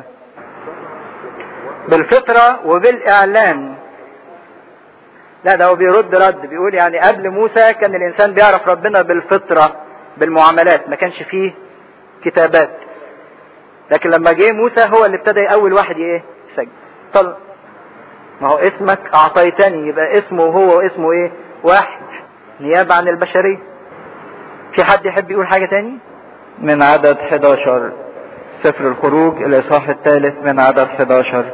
بالفطرة وبالاعلان لا ده هو بيرد رد بيقول يعني قبل موسى كان الانسان بيعرف ربنا بالفطرة بالمعاملات ما كانش فيه كتابات لكن لما جه موسى هو اللي ابتدى اول واحد ايه يسجل طل ما هو اسمك اعطيتني يبقى اسمه هو اسمه ايه واحد نيابة عن البشرية في حد يحب يقول حاجة تاني من عدد 11 سفر الخروج الاصحاح الثالث من عدد 11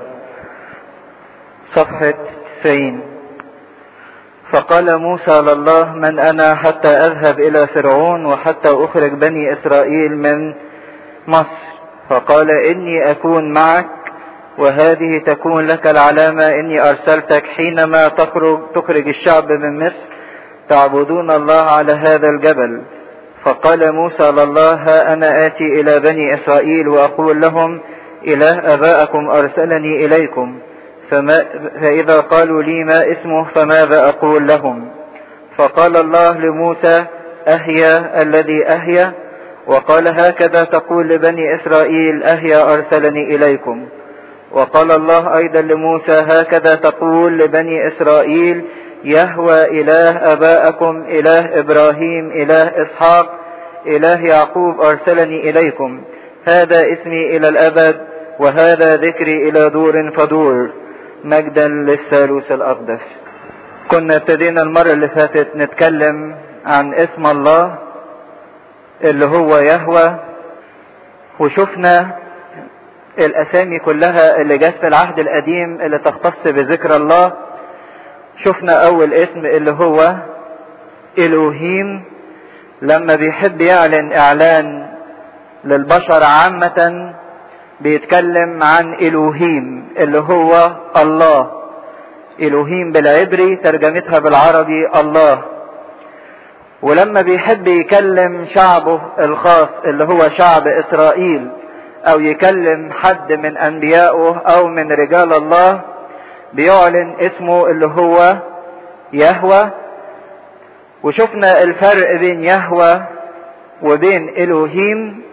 صفحة 90 فقال موسى لله من انا حتى اذهب الى فرعون وحتى اخرج بني اسرائيل من مصر فقال اني اكون معك وهذه تكون لك العلامة اني ارسلتك حينما تخرج تخرج الشعب من مصر تعبدون الله على هذا الجبل فقال موسى لله ها انا اتي الى بني اسرائيل واقول لهم اله ابائكم ارسلني اليكم فما فإذا قالوا لي ما اسمه فماذا أقول لهم فقال الله لموسى أهيا الذي أهيا وقال هكذا تقول لبني إسرائيل أهيا أرسلني إليكم وقال الله أيضا لموسى هكذا تقول لبني إسرائيل يهوى إله أبائكم إله إبراهيم إله إسحاق إله يعقوب أرسلني إليكم هذا اسمي إلى الأبد وهذا ذكري إلى دور فدور مجدا للثالوث الأقدس كنا ابتدينا المرة اللي فاتت نتكلم عن اسم الله اللي هو يهوى وشفنا الاسامي كلها اللي جت في العهد القديم اللي تختص بذكر الله شفنا اول اسم اللي هو الوهيم لما بيحب يعلن اعلان للبشر عامة بيتكلم عن الوهيم اللي هو الله الوهيم بالعبري ترجمتها بالعربي الله ولما بيحب يكلم شعبه الخاص اللي هو شعب اسرائيل او يكلم حد من انبيائه او من رجال الله بيعلن اسمه اللي هو يهوى وشفنا الفرق بين يهوى وبين الوهيم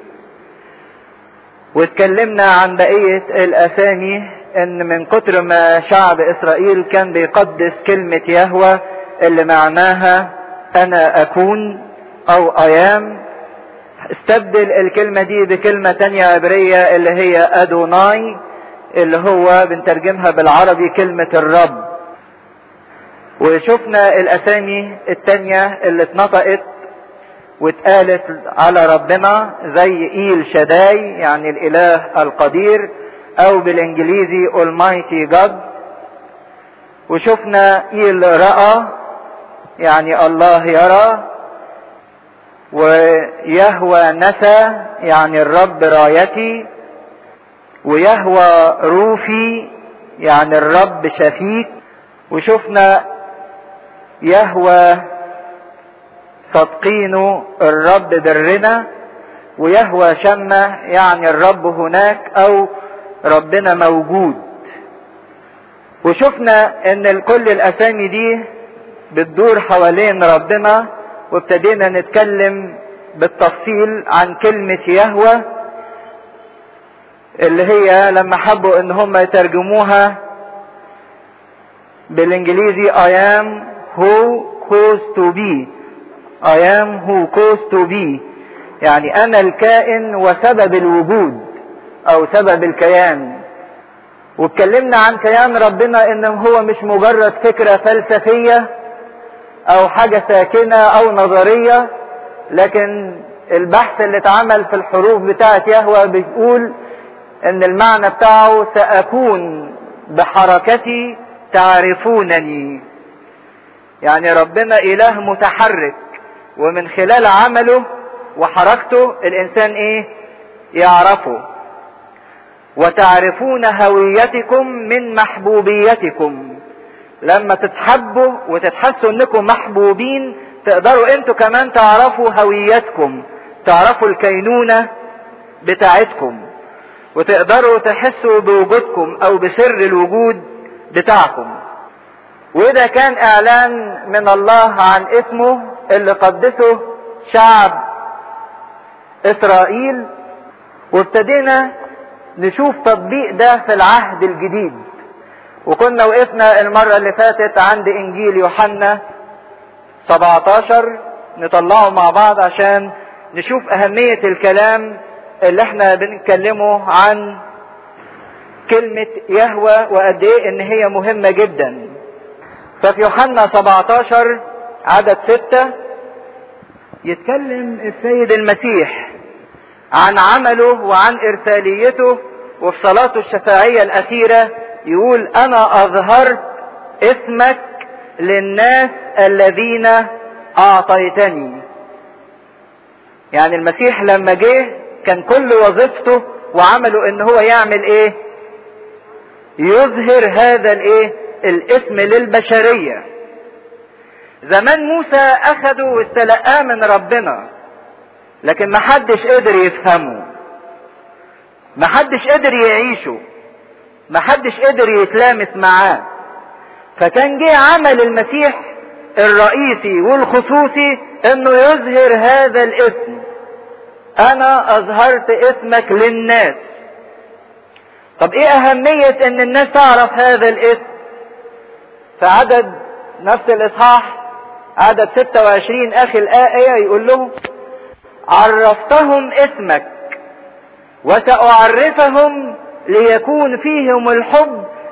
واتكلمنا عن بقية الاسامي ان من كتر ما شعب اسرائيل كان بيقدس كلمة يهوى اللي معناها انا اكون او ايام استبدل الكلمة دي بكلمة تانية عبرية اللي هي ادوناي اللي هو بنترجمها بالعربي كلمة الرب وشفنا الاسامي التانية اللي اتنطقت واتقالت على ربنا زي ايل شداي يعني الاله القدير او بالانجليزي Almighty God وشفنا ايل رأى يعني الله يرى ويهوى نسى يعني الرب رايتي ويهوى روفي يعني الرب شفيك وشفنا يهوى صدقينه الرب برنا ويهوى شمة يعني الرب هناك او ربنا موجود وشفنا ان كل الاسامي دي بتدور حوالين ربنا وابتدينا نتكلم بالتفصيل عن كلمة يهوى اللي هي لما حبوا ان هم يترجموها بالانجليزي I am who caused to be I am who caused to be يعني انا الكائن وسبب الوجود او سبب الكيان واتكلمنا عن كيان ربنا ان هو مش مجرد فكرة فلسفية او حاجة ساكنة او نظرية لكن البحث اللي اتعمل في الحروف بتاعت يهوى بيقول ان المعنى بتاعه ساكون بحركتي تعرفونني يعني ربنا اله متحرك ومن خلال عمله وحركته الانسان ايه يعرفه وتعرفون هويتكم من محبوبيتكم لما تتحبوا وتتحسوا انكم محبوبين تقدروا انتوا كمان تعرفوا هويتكم تعرفوا الكينونة بتاعتكم وتقدروا تحسوا بوجودكم او بسر الوجود بتاعكم وده كان اعلان من الله عن اسمه اللي قدسه شعب اسرائيل وابتدينا نشوف تطبيق ده في العهد الجديد وكنا وقفنا المرة اللي فاتت عند انجيل يوحنا 17 نطلعه مع بعض عشان نشوف اهمية الكلام اللي احنا بنتكلمه عن كلمة يهوى وقد ايه ان هي مهمة جدا ففي يوحنا 17 عدد 6 يتكلم السيد المسيح عن عمله وعن ارساليته وفي صلاته الشفاعية الاخيرة يقول انا اظهرت اسمك للناس الذين اعطيتني يعني المسيح لما جه كان كل وظيفته وعمله ان هو يعمل ايه يظهر هذا الايه الاسم للبشرية زمان موسى اخده واستلقاه من ربنا لكن محدش قدر يفهمه محدش قدر يعيشه محدش قدر يتلامس معاه فكان جه عمل المسيح الرئيسي والخصوصي انه يظهر هذا الاسم انا اظهرت اسمك للناس طب ايه اهمية ان الناس تعرف هذا الاسم في عدد نفس الاصحاح عدد 26 اخي الايه يقول لهم عرفتهم اسمك وسأعرفهم ليكون فيهم الحب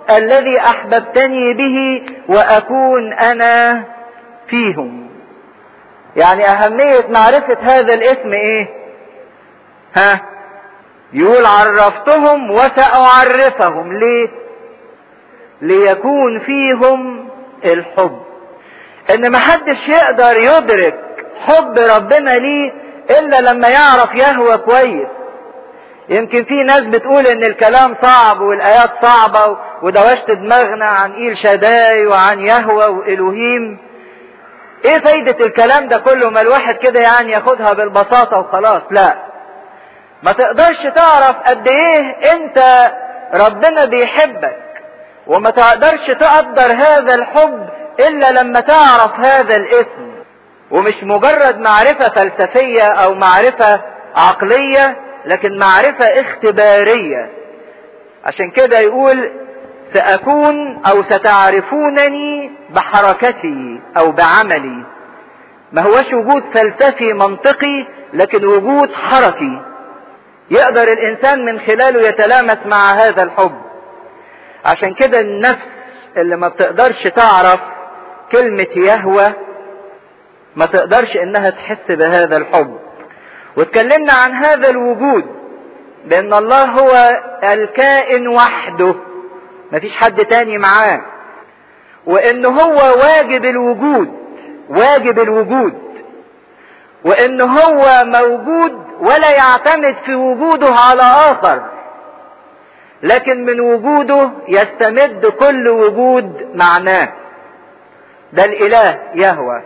الذي احببتني به واكون انا فيهم يعني اهمية معرفة هذا الاسم ايه ها يقول عرفتهم وسأعرفهم ليه ليكون فيهم الحب ان محدش يقدر يدرك حب ربنا ليه الا لما يعرف يهوى كويس يمكن في ناس بتقول ان الكلام صعب والايات صعبة ودوشت دماغنا عن ايل شداي وعن يهوى والوهيم ايه فايدة الكلام ده كله ما الواحد كده يعني ياخدها بالبساطة وخلاص لا ما تقدرش تعرف قد ايه انت ربنا بيحبك وما تقدرش تقدر هذا الحب الا لما تعرف هذا الاسم ومش مجرد معرفة فلسفية او معرفة عقلية لكن معرفة اختبارية عشان كده يقول سأكون او ستعرفونني بحركتي او بعملي ما هوش وجود فلسفي منطقي لكن وجود حركي يقدر الانسان من خلاله يتلامس مع هذا الحب عشان كده النفس اللي ما بتقدرش تعرف كلمة يهوى ما تقدرش انها تحس بهذا الحب واتكلمنا عن هذا الوجود بان الله هو الكائن وحده مفيش حد تاني معاه وان هو واجب الوجود واجب الوجود وان هو موجود ولا يعتمد في وجوده على اخر لكن من وجوده يستمد كل وجود معناه ده الاله يهوى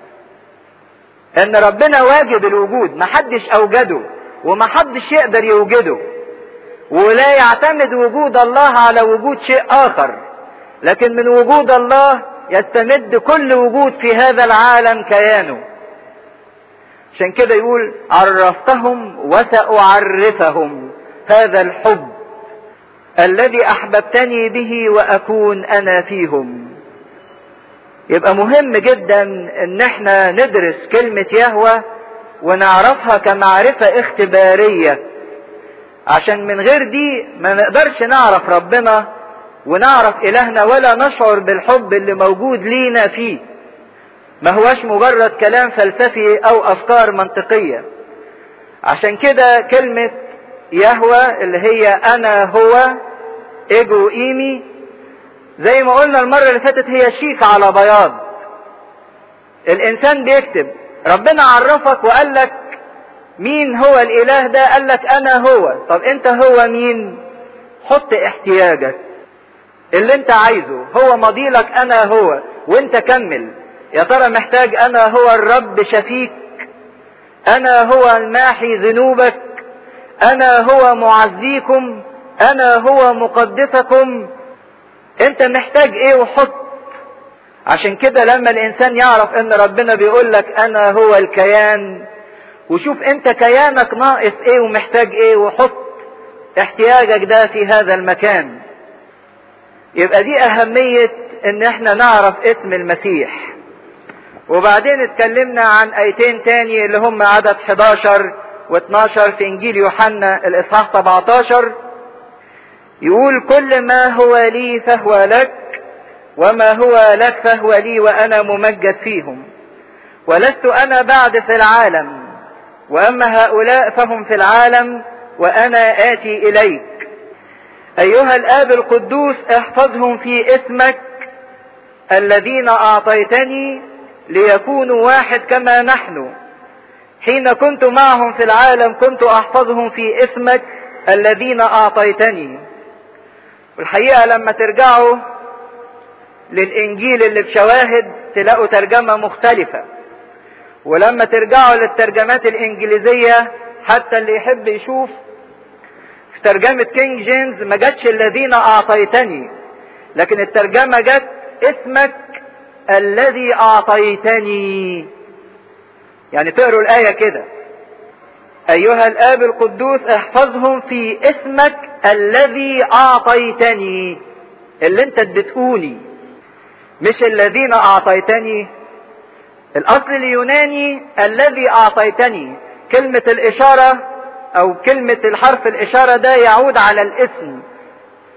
ان ربنا واجب الوجود محدش اوجده ومحدش يقدر يوجده ولا يعتمد وجود الله على وجود شيء اخر لكن من وجود الله يستمد كل وجود في هذا العالم كيانه عشان كده يقول عرفتهم وسأعرفهم هذا الحب الذي احببتني به واكون انا فيهم يبقى مهم جدا ان احنا ندرس كلمة يهوى ونعرفها كمعرفة اختبارية عشان من غير دي ما نقدرش نعرف ربنا ونعرف الهنا ولا نشعر بالحب اللي موجود لينا فيه ما هواش مجرد كلام فلسفي او افكار منطقية عشان كده كلمة يهوى اللي هي انا هو ايجو ايمي زي ما قلنا المرة اللي فاتت هي شيك على بياض الانسان بيكتب ربنا عرفك وقال لك مين هو الاله ده قال لك انا هو طب انت هو مين حط احتياجك اللي انت عايزه هو مضيلك انا هو وانت كمل يا ترى محتاج انا هو الرب شفيك انا هو الماحي ذنوبك انا هو معزيكم انا هو مقدسكم انت محتاج ايه وحط عشان كده لما الانسان يعرف ان ربنا بيقول لك انا هو الكيان وشوف انت كيانك ناقص ايه ومحتاج ايه وحط احتياجك ده في هذا المكان يبقى دي اهمية ان احنا نعرف اسم المسيح وبعدين اتكلمنا عن ايتين تاني اللي هم عدد 11 و12 في انجيل يوحنا الاصحاح 17 يقول كل ما هو لي فهو لك وما هو لك فهو لي وانا ممجد فيهم ولست انا بعد في العالم واما هؤلاء فهم في العالم وانا اتي اليك ايها الاب القدوس احفظهم في اسمك الذين اعطيتني ليكونوا واحد كما نحن حين كنت معهم في العالم كنت احفظهم في اسمك الذين اعطيتني والحقيقه لما ترجعوا للانجيل اللي بشواهد تلاقوا ترجمه مختلفه ولما ترجعوا للترجمات الانجليزيه حتى اللي يحب يشوف في ترجمه كينج جيمس ما جاتش الذين اعطيتني لكن الترجمه جت اسمك الذي اعطيتني يعني تقروا الايه كده ايها الاب القدوس احفظهم في اسمك الذي اعطيتني اللي انت اديتهوني مش الذين اعطيتني الاصل اليوناني الذي اعطيتني كلمة الاشارة او كلمة الحرف الاشارة ده يعود على الاسم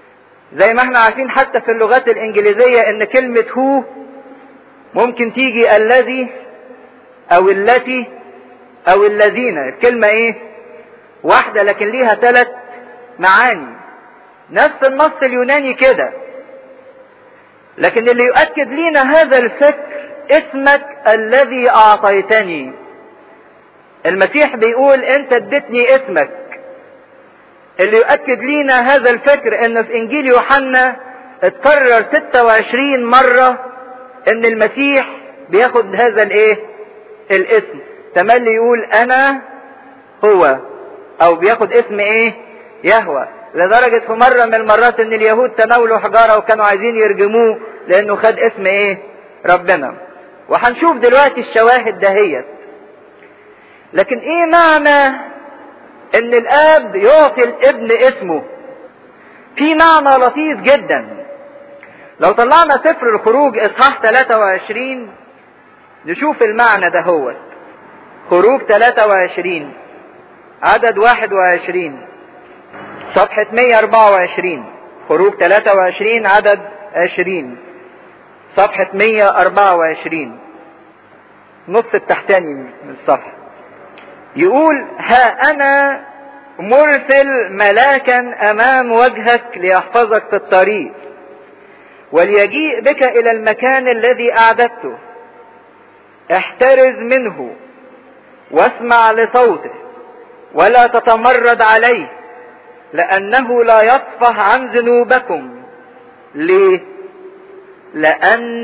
زي ما احنا عارفين حتى في اللغات الانجليزية ان كلمة هو ممكن تيجي الذي او التي او الذين الكلمة ايه واحدة لكن ليها ثلاث معاني نفس النص اليوناني كده لكن اللي يؤكد لنا هذا الفكر اسمك الذي اعطيتني المسيح بيقول انت اديتني اسمك اللي يؤكد لنا هذا الفكر ان في انجيل يوحنا اتكرر 26 مرة ان المسيح بياخد هذا الايه الاسم تملي يقول انا هو او بياخد اسم ايه يهوى لدرجة في مرة من المرات ان اليهود تناولوا حجارة وكانوا عايزين يرجموه لانه خد اسم ايه ربنا وهنشوف دلوقتي الشواهد دهيت لكن ايه معنى ان الاب يعطي الابن اسمه في معنى لطيف جدا لو طلعنا سفر الخروج اصحاح 23 نشوف المعنى ده هو خروج 23 عدد 21 صفحة 124 خروج 23 عدد 20 صفحة 124 نص التحتاني من الصفحة يقول ها أنا مرسل ملاكا أمام وجهك ليحفظك في الطريق وليجيء بك إلى المكان الذي أعددته احترز منه واسمع لصوته ولا تتمرد عليه لأنه لا يصفح عن ذنوبكم ليه؟ لأن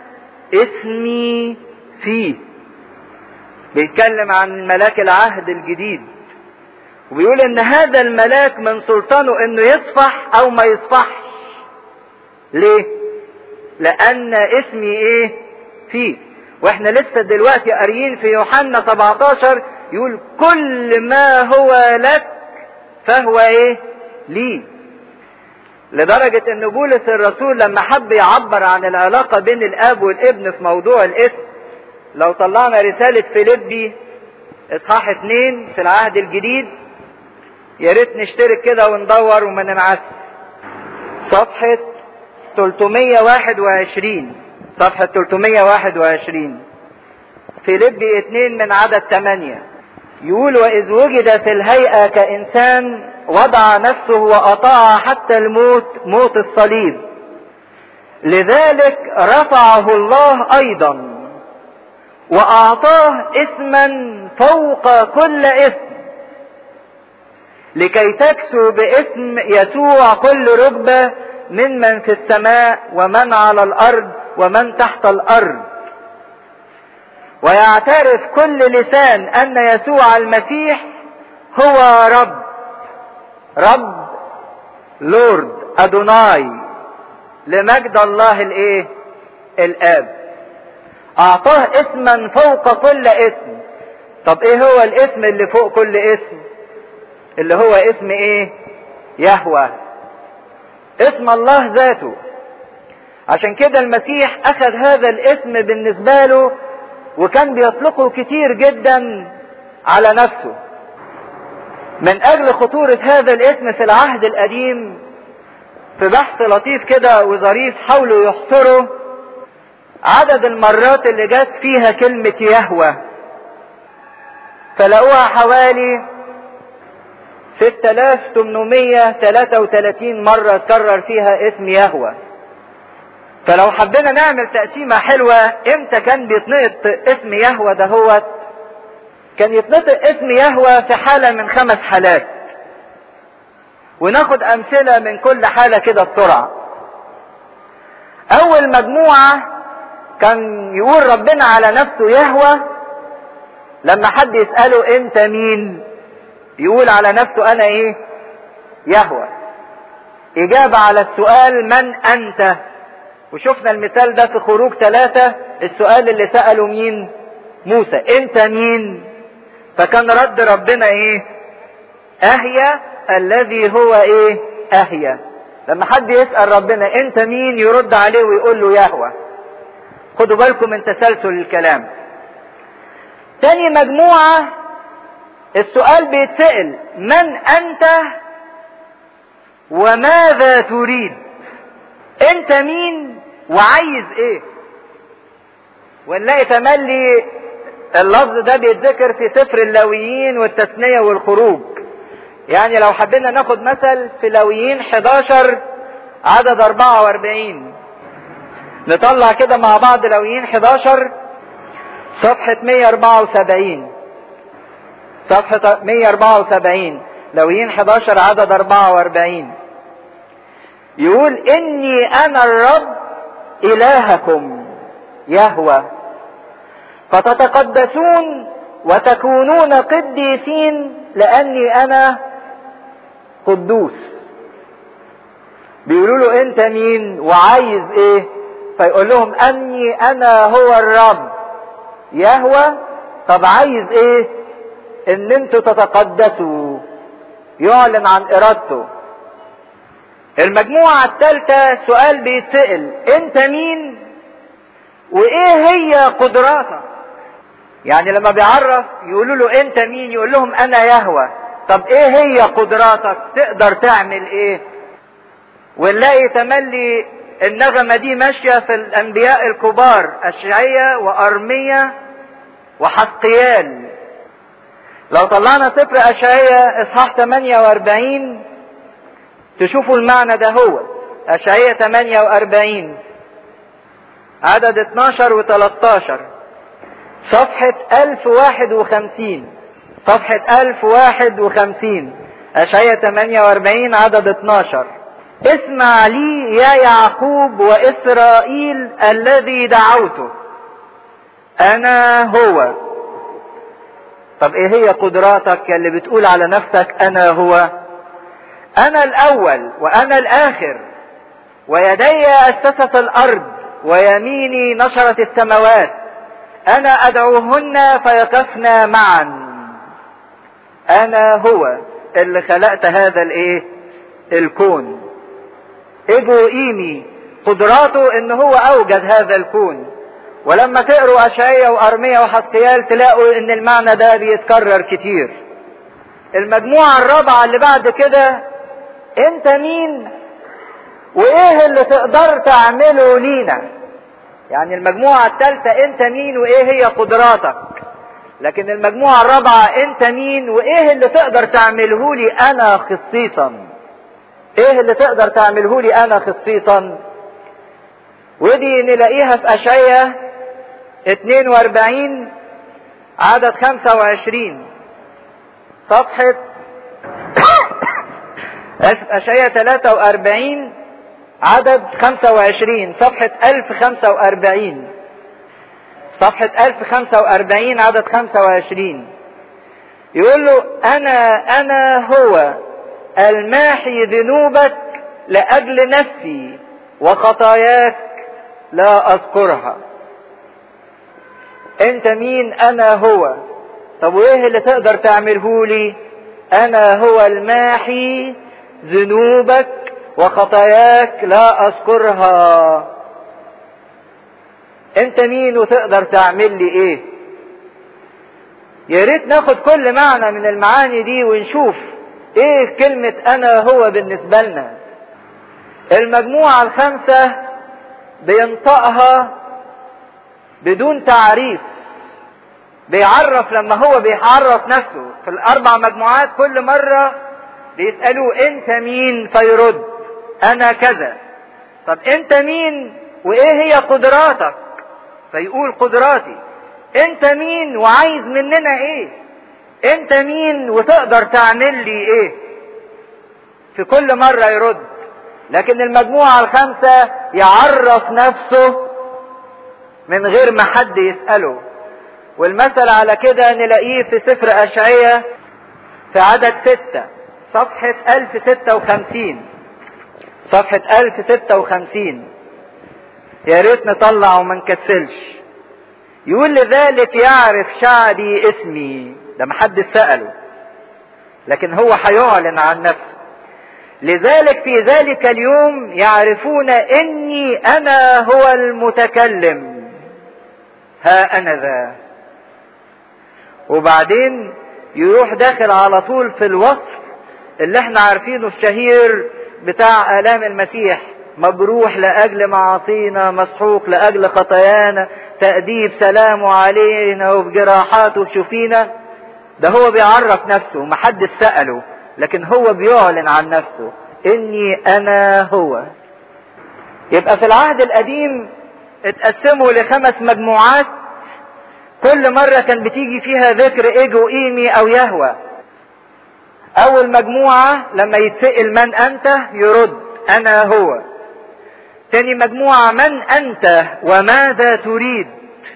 اسمي فيه بيتكلم عن ملاك العهد الجديد وبيقول ان هذا الملاك من سلطانه انه يصفح او ما يصفحش ليه لان اسمي ايه فيه واحنا لسه دلوقتي قاريين في يوحنا 17 يقول كل ما هو لك فهو ايه لي لدرجة ان بولس الرسول لما حب يعبر عن العلاقة بين الاب والابن في موضوع الاسم لو طلعنا رسالة فيليبي اصحاح اتنين في العهد الجديد يا ريت نشترك كده وندور وما ننعس صفحة 321 صفحة 321 فيليبي اتنين من عدد 8 يقول وإذ وجد في الهيئة كإنسان وضع نفسه وأطاع حتى الموت موت الصليب لذلك رفعه الله أيضا وأعطاه اسما فوق كل اسم لكي تكسو باسم يسوع كل ركبة من من في السماء ومن على الأرض ومن تحت الأرض ويعترف كل لسان أن يسوع المسيح هو رب رب لورد أدوناي لمجد الله الايه الآب أعطاه اسما فوق كل اسم طب ايه هو الاسم اللي فوق كل اسم اللي هو اسم ايه يهوى اسم الله ذاته عشان كده المسيح اخذ هذا الاسم بالنسبة له وكان بيطلقه كتير جدا على نفسه من اجل خطورة هذا الاسم في العهد القديم في بحث لطيف كده وظريف حاولوا يحصروا عدد المرات اللي جت فيها كلمة يهوى فلقوها حوالي 6833 مرة تكرر فيها اسم يهوى فلو حبينا نعمل تقسيمة حلوة امتى كان بيتنطق اسم يهوى دهوت كان يتنطق اسم يهوى في حالة من خمس حالات وناخد امثلة من كل حالة كده بسرعة اول مجموعة كان يقول ربنا على نفسه يهوى لما حد يسأله انت مين يقول على نفسه انا ايه يهوى اجابة على السؤال من انت وشفنا المثال ده في خروج ثلاثة السؤال اللي سأله مين موسى انت مين فكان رد ربنا ايه اهيا الذي هو ايه اهيا لما حد يسأل ربنا انت مين يرد عليه ويقول له يهوى خدوا بالكم من تسلسل الكلام تاني مجموعة السؤال بيتسأل من انت وماذا تريد انت مين وعايز ايه ونلاقي تملي اللفظ ده بيتذكر في سفر اللاويين والتثنية والخروج يعني لو حبينا ناخد مثل في لاويين 11 عدد 44 نطلع كده مع بعض لاويين 11 صفحة 174 صفحة 174 لاويين 11 عدد 44 يقول اني انا الرب الهكم يهوى فتتقدسون وتكونون قديسين لاني انا قدوس بيقولوا له انت مين وعايز ايه فيقول لهم اني انا هو الرب يهوى طب عايز ايه ان انتوا تتقدسوا يعلن عن ارادته المجموعة الثالثة سؤال بيتسأل انت مين وايه هي قدراتك يعني لما بيعرف يقولوا له انت مين يقول لهم انا يهوى طب ايه هي قدراتك تقدر تعمل ايه ونلاقي تملي النغمة دي ماشية في الانبياء الكبار اشعية وارمية وحسقيال لو طلعنا سفر اشعية اصحاح 48 تشوفوا المعنى ده هو اشعية 48 عدد 12 و 13 صفحة 1051 صفحة 1051 اشعية 48 عدد 12 اسمع لي يا يعقوب واسرائيل الذي دعوته انا هو طب ايه هي قدراتك اللي بتقول على نفسك انا هو انا الاول وانا الاخر ويدي اسست الارض ويميني نشرت السماوات انا ادعوهن فيقفن معا انا هو اللي خلقت هذا الايه الكون اجو ايمي قدراته ان هو اوجد هذا الكون ولما تقروا اشعية وارمية وحسقيال تلاقوا ان المعنى ده بيتكرر كتير المجموعة الرابعة اللي بعد كده انت مين وايه اللي تقدر تعمله لينا يعني المجموعة الثالثة انت مين وايه هي قدراتك لكن المجموعة الرابعة انت مين وايه اللي تقدر تعمله لي انا خصيصا ايه اللي تقدر تعمله لي انا خصيصا ودي نلاقيها في اشعية 42 عدد 25 صفحة اشعية 43 عدد 25 صفحة 1045 صفحة 1045 عدد 25 يقول له انا انا هو الماحي ذنوبك لاجل نفسي وخطاياك لا اذكرها انت مين انا هو طب وايه اللي تقدر تعمله لي انا هو الماحي ذنوبك وخطاياك لا اذكرها انت مين وتقدر تعمل لي ايه يا ريت ناخد كل معنى من المعاني دي ونشوف ايه كلمة انا هو بالنسبة لنا المجموعة الخمسة بينطقها بدون تعريف بيعرف لما هو بيعرف نفسه في الاربع مجموعات كل مرة بيسألوه انت مين فيرد انا كذا طب انت مين وايه هي قدراتك فيقول قدراتي انت مين وعايز مننا ايه انت مين وتقدر تعمل لي ايه في كل مرة يرد لكن المجموعة الخمسة يعرف نفسه من غير ما حد يسأله والمثل على كده نلاقيه في سفر أشعية في عدد ستة صفحة 1056 صفحة 1056 يا ريت نطلع وما نكسلش يقول لذلك يعرف شعبي اسمي ده محدش سأله لكن هو هيعلن عن نفسه لذلك في ذلك اليوم يعرفون اني انا هو المتكلم ها انا ذا وبعدين يروح داخل على طول في الوصف اللي احنا عارفينه الشهير بتاع الام المسيح مجروح لأجل معاصينا مسحوق لأجل خطايانا تأديب سلامه علينا وبجراحاته شفينا ده هو بيعرف نفسه محدش سأله لكن هو بيعلن عن نفسه اني انا هو يبقى في العهد القديم اتقسموا لخمس مجموعات كل مرة كان بتيجي فيها ذكر ايجو ايمي او يهوى اول مجموعة لما يتسأل من انت يرد انا هو تاني مجموعة من انت وماذا تريد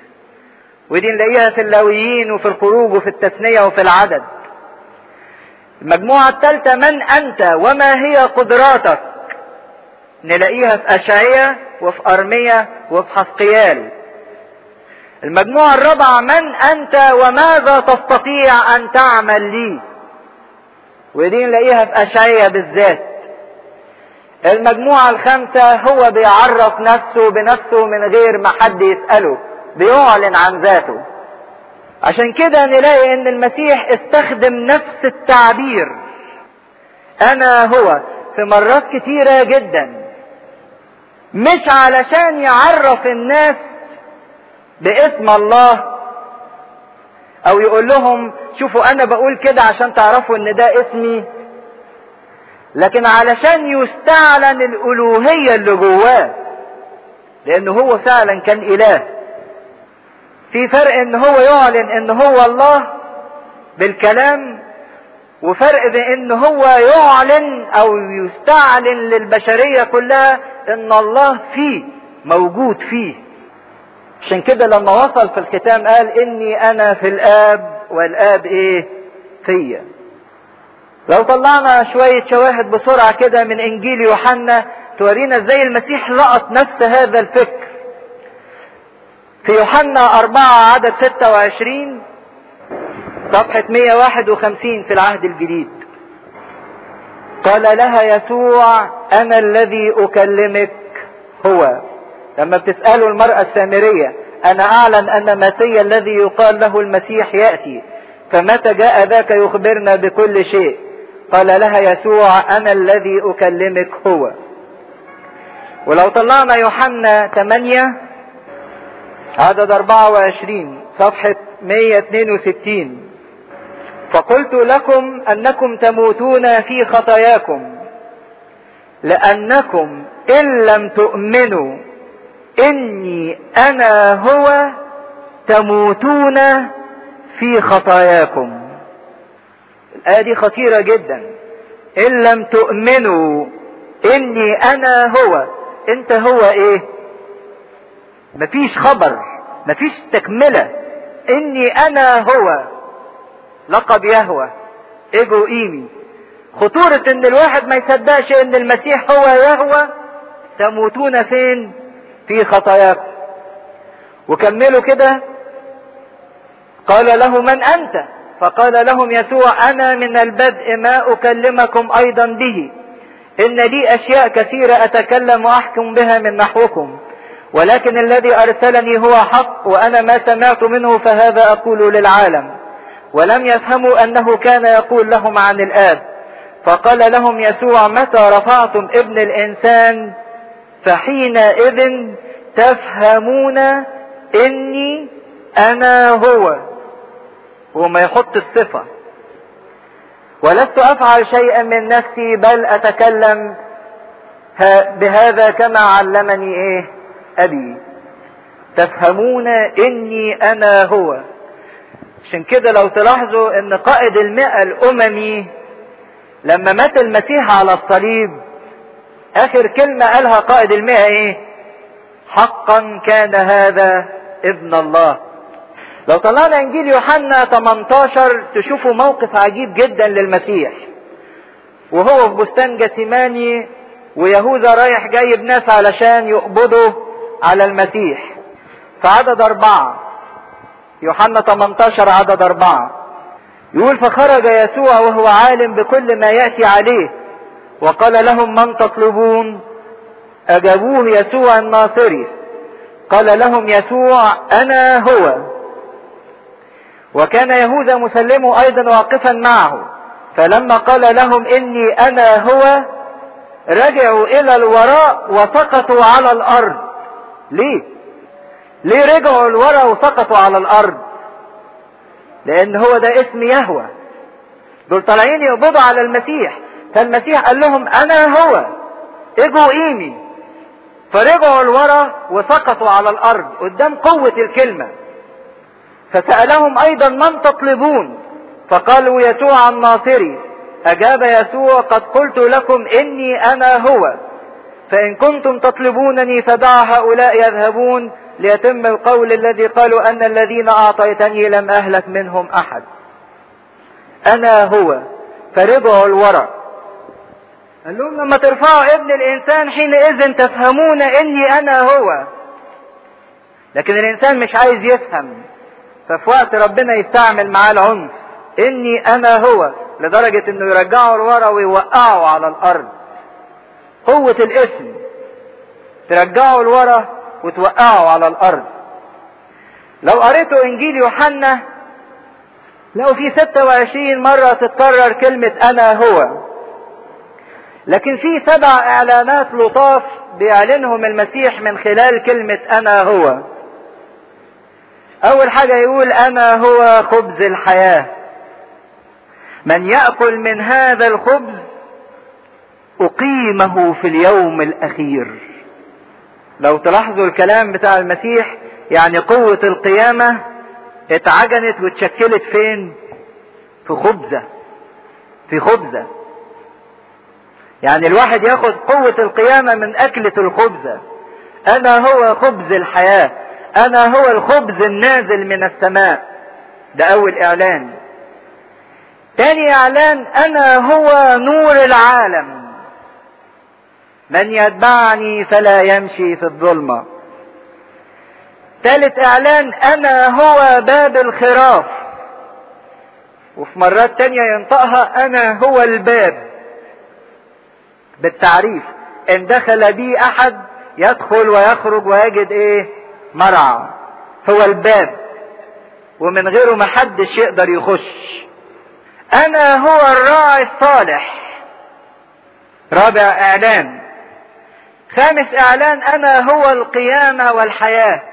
ودي نلاقيها في اللاويين وفي الخروج وفي التثنية وفي العدد المجموعة الثالثة من أنت وما هي قدراتك نلاقيها في أشعية وفي أرمية وفي حسقيال المجموعة الرابعة من أنت وماذا تستطيع أن تعمل لي ودي نلاقيها في أشعية بالذات المجموعة الخامسة هو بيعرف نفسه بنفسه من غير ما حد يسأله بيعلن عن ذاته عشان كده نلاقي ان المسيح استخدم نفس التعبير انا هو في مرات كتيرة جدا مش علشان يعرف الناس باسم الله او يقول لهم شوفوا انا بقول كده عشان تعرفوا ان ده اسمي لكن علشان يستعلن الالوهية اللي جواه لانه هو فعلا كان اله في فرق ان هو يعلن ان هو الله بالكلام وفرق بان هو يعلن او يستعلن للبشرية كلها ان الله فيه موجود فيه عشان كده لما وصل في الختام قال اني انا في الاب والاب ايه فيا لو طلعنا شوية شواهد بسرعة كده من انجيل يوحنا تورينا ازاي المسيح لقط نفس هذا الفكر في يوحنا أربعة عدد ستة وعشرين صفحة 151 في العهد الجديد قال لها يسوع أنا الذي أكلمك هو لما بتسألوا المرأة السامرية أنا أعلن أن مسيا الذي يقال له المسيح يأتي فمتى جاء ذاك يخبرنا بكل شيء قال لها يسوع أنا الذي أكلمك هو ولو طلعنا يوحنا 8 عدد 24 صفحة 162 فقلت لكم أنكم تموتون في خطاياكم لأنكم إن لم تؤمنوا إني أنا هو تموتون في خطاياكم الآية دي خطيرة جدا إن لم تؤمنوا إني أنا هو أنت هو إيه مفيش خبر مفيش تكملة إني أنا هو لقب يهوى إيجو إيمي خطورة إن الواحد ما يصدقش إن المسيح هو يهوى تموتون فين في خطاياكم وكملوا كده قال له من أنت فقال لهم يسوع أنا من البدء ما أكلمكم أيضا به إن لي أشياء كثيرة أتكلم وأحكم بها من نحوكم ولكن الذي أرسلني هو حق وأنا ما سمعت منه فهذا أقول للعالم ولم يفهموا أنه كان يقول لهم عن الآب فقال لهم يسوع متى رفعتم ابن الإنسان فحينئذ تفهمون إني أنا هو وما يحط الصفة ولست أفعل شيئا من نفسي بل أتكلم بهذا كما علمني إيه أبي تفهمون إني أنا هو عشان كده لو تلاحظوا ان قائد المئة الاممي لما مات المسيح على الصليب اخر كلمة قالها قائد المئة ايه حقا كان هذا ابن الله لو طلعنا انجيل يوحنا 18 تشوفوا موقف عجيب جدا للمسيح وهو في بستان جثيماني ويهوذا رايح جايب ناس علشان يقبضوا على المسيح في عدد اربعه يوحنا 18 عدد أربعة يقول فخرج يسوع وهو عالم بكل ما يأتي عليه وقال لهم من تطلبون أجابوه يسوع الناصري قال لهم يسوع أنا هو وكان يهوذا مسلمه أيضا واقفا معه فلما قال لهم إني أنا هو رجعوا الى الوراء وسقطوا على الارض ليه ليه رجعوا الوراء وسقطوا على الارض لان هو ده اسم يهوى دول طالعين يقبضوا على المسيح فالمسيح قال لهم انا هو اجوا ايمي فرجعوا لورا وسقطوا على الارض قدام قوة الكلمة فسألهم ايضا من تطلبون فقالوا يسوع الناصري اجاب يسوع قد قلت لكم اني انا هو فان كنتم تطلبونني فدع هؤلاء يذهبون ليتم القول الذي قالوا ان الذين اعطيتني لم اهلك منهم احد انا هو فرجعوا الورع قال لهم لما ترفعوا ابن الانسان حينئذ تفهمون اني انا هو لكن الانسان مش عايز يفهم ففي وقت ربنا يستعمل معاه العنف اني انا هو لدرجة انه يرجعوا لورا ويوقعوا على الارض قوة الاسم ترجعوا لورا وتوقعوا على الارض لو قريتوا انجيل يوحنا لو في 26 مرة تتكرر كلمة انا هو لكن في سبع اعلانات لطاف بيعلنهم المسيح من خلال كلمة انا هو اول حاجة يقول انا هو خبز الحياة من يأكل من هذا الخبز اقيمه في اليوم الاخير لو تلاحظوا الكلام بتاع المسيح يعني قوة القيامة اتعجنت واتشكلت فين في خبزة في خبزة يعني الواحد ياخد قوة القيامة من أكلة الخبزة أنا هو خبز الحياة أنا هو الخبز النازل من السماء ده أول إعلان تاني إعلان أنا هو نور العالم من يتبعني فلا يمشي في الظلمة ثالث إعلان أنا هو باب الخراف وفي مرات تانية ينطقها أنا هو الباب بالتعريف ان دخل بي احد يدخل ويخرج ويجد ايه مرعى هو الباب ومن غيره محدش يقدر يخش انا هو الراعي الصالح رابع اعلان خامس اعلان انا هو القيامة والحياة